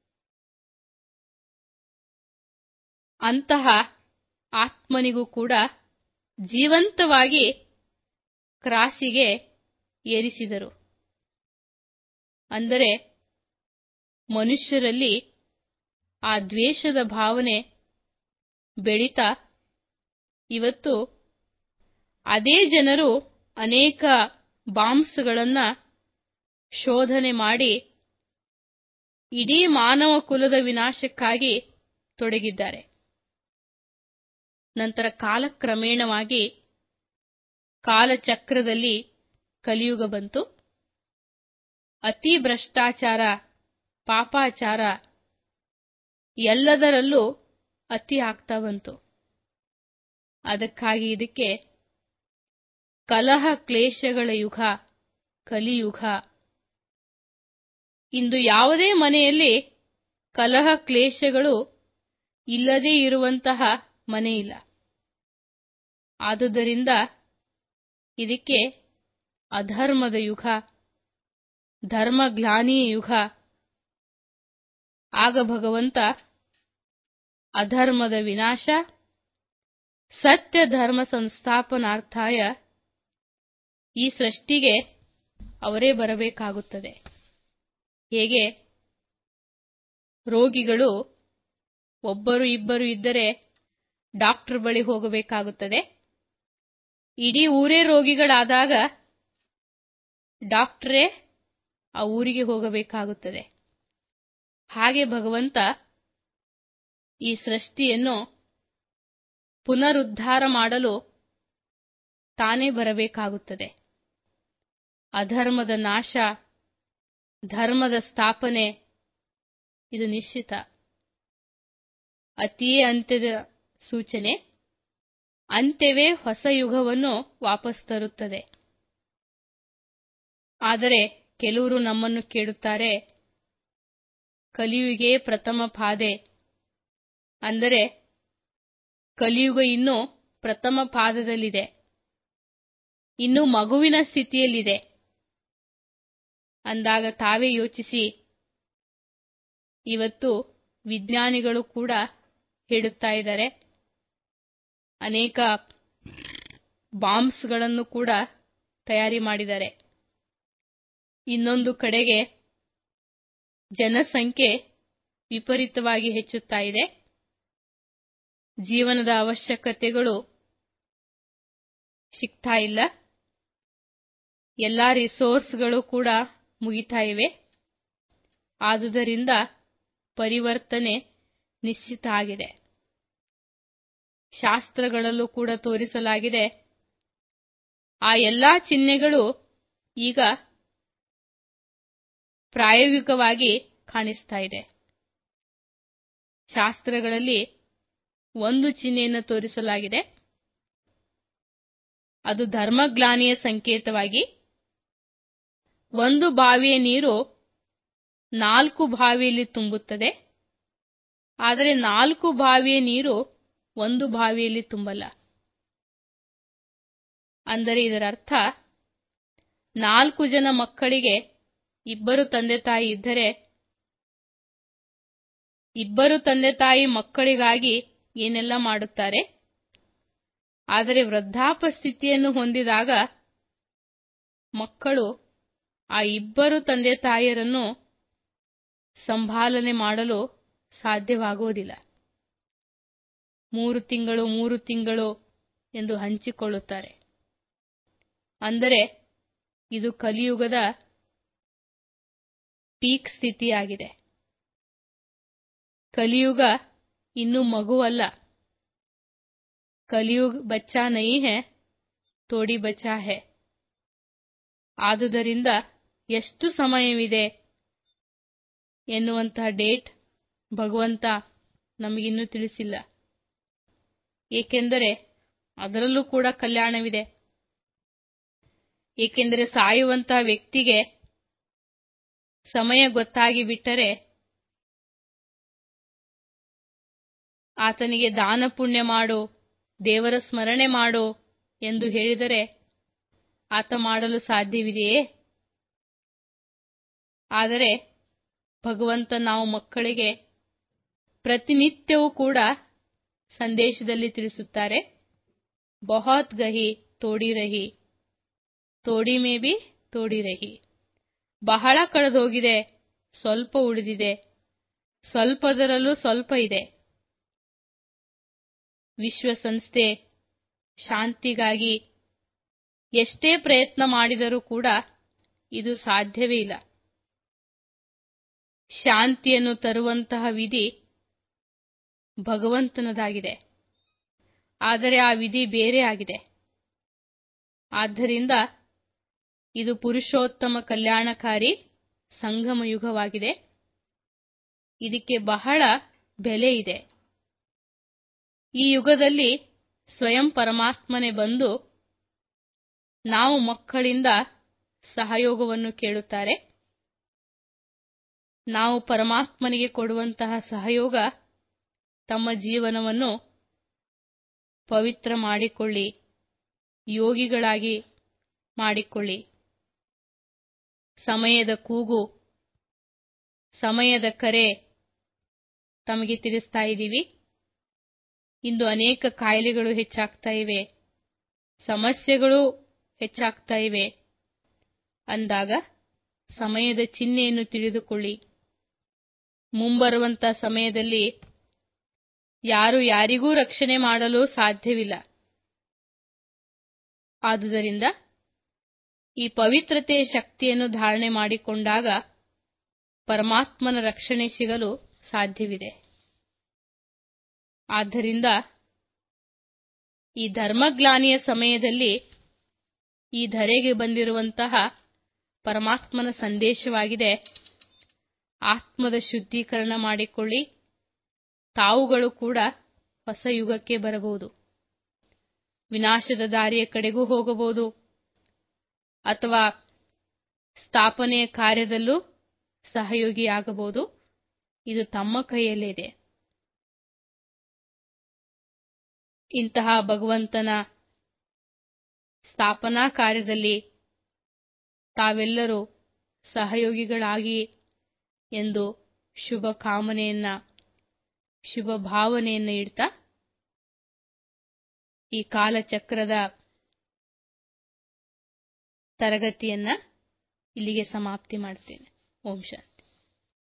ಅಂತಹ ಆತ್ಮನಿಗೂ ಕೂಡ ಜೀವಂತವಾಗಿ ಕ್ರಾಸಿಗೆ ಏರಿಸಿದರು ಅಂದರೆ ಮನುಷ್ಯರಲ್ಲಿ ಆ ದ್ವೇಷದ ಭಾವನೆ ಬೆಳೀತಾ ಇವತ್ತು ಅದೇ ಜನರು ಅನೇಕ ಬಾಂಬ್ಸ್ಗಳನ್ನು ಶೋಧನೆ ಮಾಡಿ ಇಡೀ ಮಾನವ ಕುಲದ ವಿನಾಶಕ್ಕಾಗಿ ತೊಡಗಿದ್ದಾರೆ ನಂತರ ಕಾಲಕ್ರಮೇಣವಾಗಿ ಕಾಲಚಕ್ರದಲ್ಲಿ ಕಲಿಯುಗ ಬಂತು ಅತಿ ಭ್ರಷ್ಟಾಚಾರ ಪಾಪಾಚಾರ ಎಲ್ಲದರಲ್ಲೂ ಅತಿ ಆಗ್ತಾ ಬಂತು ಅದಕ್ಕಾಗಿ ಇದಕ್ಕೆ ಕಲಹ ಕ್ಲೇಶಗಳ ಯುಗ ಕಲಿಯುಗ ಇಂದು ಯಾವುದೇ ಮನೆಯಲ್ಲಿ ಕಲಹ ಕ್ಲೇಶಗಳು ಇಲ್ಲದೇ ಇರುವಂತಹ ಮನೆಯಿಲ್ಲ ಆದುದರಿಂದ ಇದಕ್ಕೆ ಅಧರ್ಮದ ಯುಗ ಧರ್ಮಗ್ಲಾನಿಯ ಯುಗ ಆಗ ಭಗವಂತ ಅಧರ್ಮದ ವಿನಾಶ ಸತ್ಯ ಧರ್ಮ ಸಂಸ್ಥಾಪನಾರ್ಥಾಯ ಈ ಸೃಷ್ಟಿಗೆ ಅವರೇ ಬರಬೇಕಾಗುತ್ತದೆ ಹೇಗೆ ರೋಗಿಗಳು ಒಬ್ಬರು ಇಬ್ಬರು ಇದ್ದರೆ ಡಾಕ್ಟರ್ ಬಳಿ ಹೋಗಬೇಕಾಗುತ್ತದೆ ಇಡೀ ಊರೇ ರೋಗಿಗಳಾದಾಗ ಡಾಕ್ಟರೇ ಆ ಊರಿಗೆ ಹೋಗಬೇಕಾಗುತ್ತದೆ ಹಾಗೆ ಭಗವಂತ ಈ ಸೃಷ್ಟಿಯನ್ನು ಪುನರುದ್ಧಾರ ಮಾಡಲು ತಾನೇ ಬರಬೇಕಾಗುತ್ತದೆ ಅಧರ್ಮದ ನಾಶ ಧರ್ಮದ ಸ್ಥಾಪನೆ ಇದು ನಿಶ್ಚಿತ ಅತಿಯೇ ಅಂತ್ಯದ ಸೂಚನೆ ಅಂತ್ಯವೇ ಹೊಸ ಯುಗವನ್ನು ವಾಪಸ್ ತರುತ್ತದೆ ಆದರೆ ಕೆಲವರು ನಮ್ಮನ್ನು ಕೇಳುತ್ತಾರೆ ಕಲಿಯುಗೆ ಪ್ರಥಮ ಪಾದೆ ಅಂದರೆ ಕಲಿಯುಗ ಇನ್ನೂ ಪ್ರಥಮ ಪಾದದಲ್ಲಿದೆ ಇನ್ನು ಮಗುವಿನ ಸ್ಥಿತಿಯಲ್ಲಿದೆ ಅಂದಾಗ ತಾವೇ ಯೋಚಿಸಿ ಇವತ್ತು ವಿಜ್ಞಾನಿಗಳು ಕೂಡ ಹೇಳುತ್ತಾ ಇದ್ದಾರೆ ಅನೇಕ ಬಾಂಬ್ಸ್ಗಳನ್ನು ಕೂಡ ತಯಾರಿ ಮಾಡಿದ್ದಾರೆ ಇನ್ನೊಂದು ಕಡೆಗೆ ಜನಸಂಖ್ಯೆ ವಿಪರೀತವಾಗಿ ಹೆಚ್ಚುತ್ತಾ ಇದೆ ಜೀವನದ ಅವಶ್ಯಕತೆಗಳು ಸಿಗ್ತಾ ಇಲ್ಲ ಎಲ್ಲ ರಿಸೋರ್ಸ್ಗಳು ಕೂಡ ಮುಗಿತಾ ಇವೆ ಆದುದರಿಂದ ಪರಿವರ್ತನೆ ನಿಶ್ಚಿತ ಆಗಿದೆ ಶಾಸ್ತ್ರಗಳಲ್ಲೂ ಕೂಡ ತೋರಿಸಲಾಗಿದೆ ಆ ಎಲ್ಲಾ ಚಿಹ್ನೆಗಳು ಈಗ ಪ್ರಾಯೋಗಿಕವಾಗಿ ಕಾಣಿಸ್ತಾ ಇದೆ ಶಾಸ್ತ್ರಗಳಲ್ಲಿ ಒಂದು ಚಿಹ್ನೆಯನ್ನು ತೋರಿಸಲಾಗಿದೆ ಅದು ಧರ್ಮಗ್ಲಾನಿಯ ಸಂಕೇತವಾಗಿ ಒಂದು ಬಾವಿಯ ನೀರು ನಾಲ್ಕು ಬಾವಿಯಲ್ಲಿ ತುಂಬುತ್ತದೆ ಆದರೆ ನಾಲ್ಕು ಬಾವಿಯ ನೀರು ಒಂದು ಬಾವಿಯಲ್ಲಿ ತುಂಬಲ್ಲ ಅಂದರೆ ಇದರ ಅರ್ಥ ನಾಲ್ಕು ಜನ ಮಕ್ಕಳಿಗೆ ಇಬ್ಬರು ತಂದೆ ತಾಯಿ ಇದ್ದರೆ ಇಬ್ಬರು ತಂದೆ ತಾಯಿ ಮಕ್ಕಳಿಗಾಗಿ ಏನೆಲ್ಲ ಮಾಡುತ್ತಾರೆ ಆದರೆ ವೃದ್ಧಾಪ ಸ್ಥಿತಿಯನ್ನು ಹೊಂದಿದಾಗ ಮಕ್ಕಳು ಆ ಇಬ್ಬರು ತಂದೆ ತಾಯಿಯರನ್ನು ಸಂಭಾಲನೆ ಮಾಡಲು ಸಾಧ್ಯವಾಗುವುದಿಲ್ಲ ಮೂರು ತಿಂಗಳು ಮೂರು ತಿಂಗಳು ಎಂದು ಹಂಚಿಕೊಳ್ಳುತ್ತಾರೆ ಅಂದರೆ ಇದು ಕಲಿಯುಗದ ಪೀಕ್ ಸ್ಥಿತಿಯಾಗಿದೆ ಕಲಿಯುಗ ಇನ್ನೂ ಮಗುವಲ್ಲ ಕಲಿಯುಗ ಬಚ್ಚಾ ನೈ ಹೇ ತೋಡಿ ಬಚ್ಚಾ ಹೇ ಆದುದರಿಂದ ಎಷ್ಟು ಸಮಯವಿದೆ ಎನ್ನುವಂತಹ ಡೇಟ್ ಭಗವಂತ ನಮಗಿನ್ನೂ ತಿಳಿಸಿಲ್ಲ ಏಕೆಂದರೆ ಅದರಲ್ಲೂ ಕೂಡ ಕಲ್ಯಾಣವಿದೆ ಏಕೆಂದರೆ ಸಾಯುವಂತಹ ವ್ಯಕ್ತಿಗೆ ಸಮಯ ಗೊತ್ತಾಗಿ ಬಿಟ್ಟರೆ ಆತನಿಗೆ ದಾನ ಪುಣ್ಯ ಮಾಡು ದೇವರ ಸ್ಮರಣೆ ಮಾಡು ಎಂದು ಹೇಳಿದರೆ ಆತ ಮಾಡಲು ಸಾಧ್ಯವಿದೆಯೇ ಆದರೆ ಭಗವಂತ ನಾವು ಮಕ್ಕಳಿಗೆ ಪ್ರತಿನಿತ್ಯವೂ ಕೂಡ ಸಂದೇಶದಲ್ಲಿ ತಿಳಿಸುತ್ತಾರೆ ಬಹುತ್ ಗಹಿ ತೋಡಿ ರಹಿ ತೋಡಿ ಮೇ ಬಿ ತೋಡಿ ರಹಿ ಬಹಳ ಕಳೆದೋಗಿದೆ ಸ್ವಲ್ಪ ಉಳಿದಿದೆ ಸ್ವಲ್ಪದರಲ್ಲೂ ಸ್ವಲ್ಪ ಇದೆ ವಿಶ್ವಸಂಸ್ಥೆ ಶಾಂತಿಗಾಗಿ ಎಷ್ಟೇ ಪ್ರಯತ್ನ ಮಾಡಿದರೂ ಕೂಡ ಇದು ಸಾಧ್ಯವೇ ಇಲ್ಲ ಶಾಂತಿಯನ್ನು ತರುವಂತಹ ವಿಧಿ ಭಗವಂತನದಾಗಿದೆ ಆದರೆ ಆ ವಿಧಿ ಬೇರೆ ಆಗಿದೆ ಆದ್ದರಿಂದ ಇದು ಪುರುಷೋತ್ತಮ ಕಲ್ಯಾಣಕಾರಿ ಸಂಗಮ ಯುಗವಾಗಿದೆ ಇದಕ್ಕೆ ಬಹಳ ಬೆಲೆ ಇದೆ ಈ ಯುಗದಲ್ಲಿ ಸ್ವಯಂ ಪರಮಾತ್ಮನೆ ಬಂದು ನಾವು ಮಕ್ಕಳಿಂದ ಸಹಯೋಗವನ್ನು ಕೇಳುತ್ತಾರೆ ನಾವು ಪರಮಾತ್ಮನಿಗೆ ಕೊಡುವಂತಹ ಸಹಯೋಗ ತಮ್ಮ ಜೀವನವನ್ನು ಪವಿತ್ರ ಮಾಡಿಕೊಳ್ಳಿ ಯೋಗಿಗಳಾಗಿ ಮಾಡಿಕೊಳ್ಳಿ ಸಮಯದ ಕೂಗು ಸಮಯದ ಕರೆ ತಮಗೆ ತಿಳಿಸ್ತಾ ಇದ್ದೀವಿ ಇಂದು ಅನೇಕ ಕಾಯಿಲೆಗಳು ಹೆಚ್ಚಾಗ್ತಾ ಇವೆ ಸಮಸ್ಯೆಗಳು ಹೆಚ್ಚಾಗ್ತಾ ಇವೆ ಅಂದಾಗ ಸಮಯದ ಚಿಹ್ನೆಯನ್ನು ತಿಳಿದುಕೊಳ್ಳಿ ಮುಂಬರುವಂತ ಸಮಯದಲ್ಲಿ ಯಾರು ಯಾರಿಗೂ ರಕ್ಷಣೆ ಮಾಡಲು ಸಾಧ್ಯವಿಲ್ಲ ಆದುದರಿಂದ ಈ ಪವಿತ್ರತೆಯ ಶಕ್ತಿಯನ್ನು ಧಾರಣೆ ಮಾಡಿಕೊಂಡಾಗ ಪರಮಾತ್ಮನ ರಕ್ಷಣೆ ಸಿಗಲು ಸಾಧ್ಯವಿದೆ ಆದ್ದರಿಂದ ಈ ಧರ್ಮಗ್ಲಾನಿಯ ಸಮಯದಲ್ಲಿ ಈ ಧರೆಗೆ ಬಂದಿರುವಂತಹ ಪರಮಾತ್ಮನ ಸಂದೇಶವಾಗಿದೆ ಆತ್ಮದ ಶುದ್ಧೀಕರಣ ಮಾಡಿಕೊಳ್ಳಿ ತಾವುಗಳು ಕೂಡ ಹೊಸ ಯುಗಕ್ಕೆ ಬರಬಹುದು ವಿನಾಶದ ದಾರಿಯ ಕಡೆಗೂ ಹೋಗಬಹುದು ಅಥವಾ ಸ್ಥಾಪನೆಯ ಕಾರ್ಯದಲ್ಲೂ ಸಹಯೋಗಿಯಾಗಬಹುದು ಇದು ತಮ್ಮ ಕೈಯಲ್ಲಿದೆ ಇಂತಹ ಭಗವಂತನ ಸ್ಥಾಪನಾ ಕಾರ್ಯದಲ್ಲಿ ತಾವೆಲ್ಲರೂ ಸಹಯೋಗಿಗಳಾಗಿ ಎಂದು ಶುಭ ಕಾಮನೆಯನ್ನ ಶುಭ ಭಾವನೆಯನ್ನು ಇಡ್ತಾ ಈ ಕಾಲಚಕ್ರದ ತರಗತಿಯನ್ನ ಇಲ್ಲಿಗೆ ಸಮಾಪ್ತಿ ಮಾಡ್ತೇನೆ ಓಂ ಶಾಂತಿ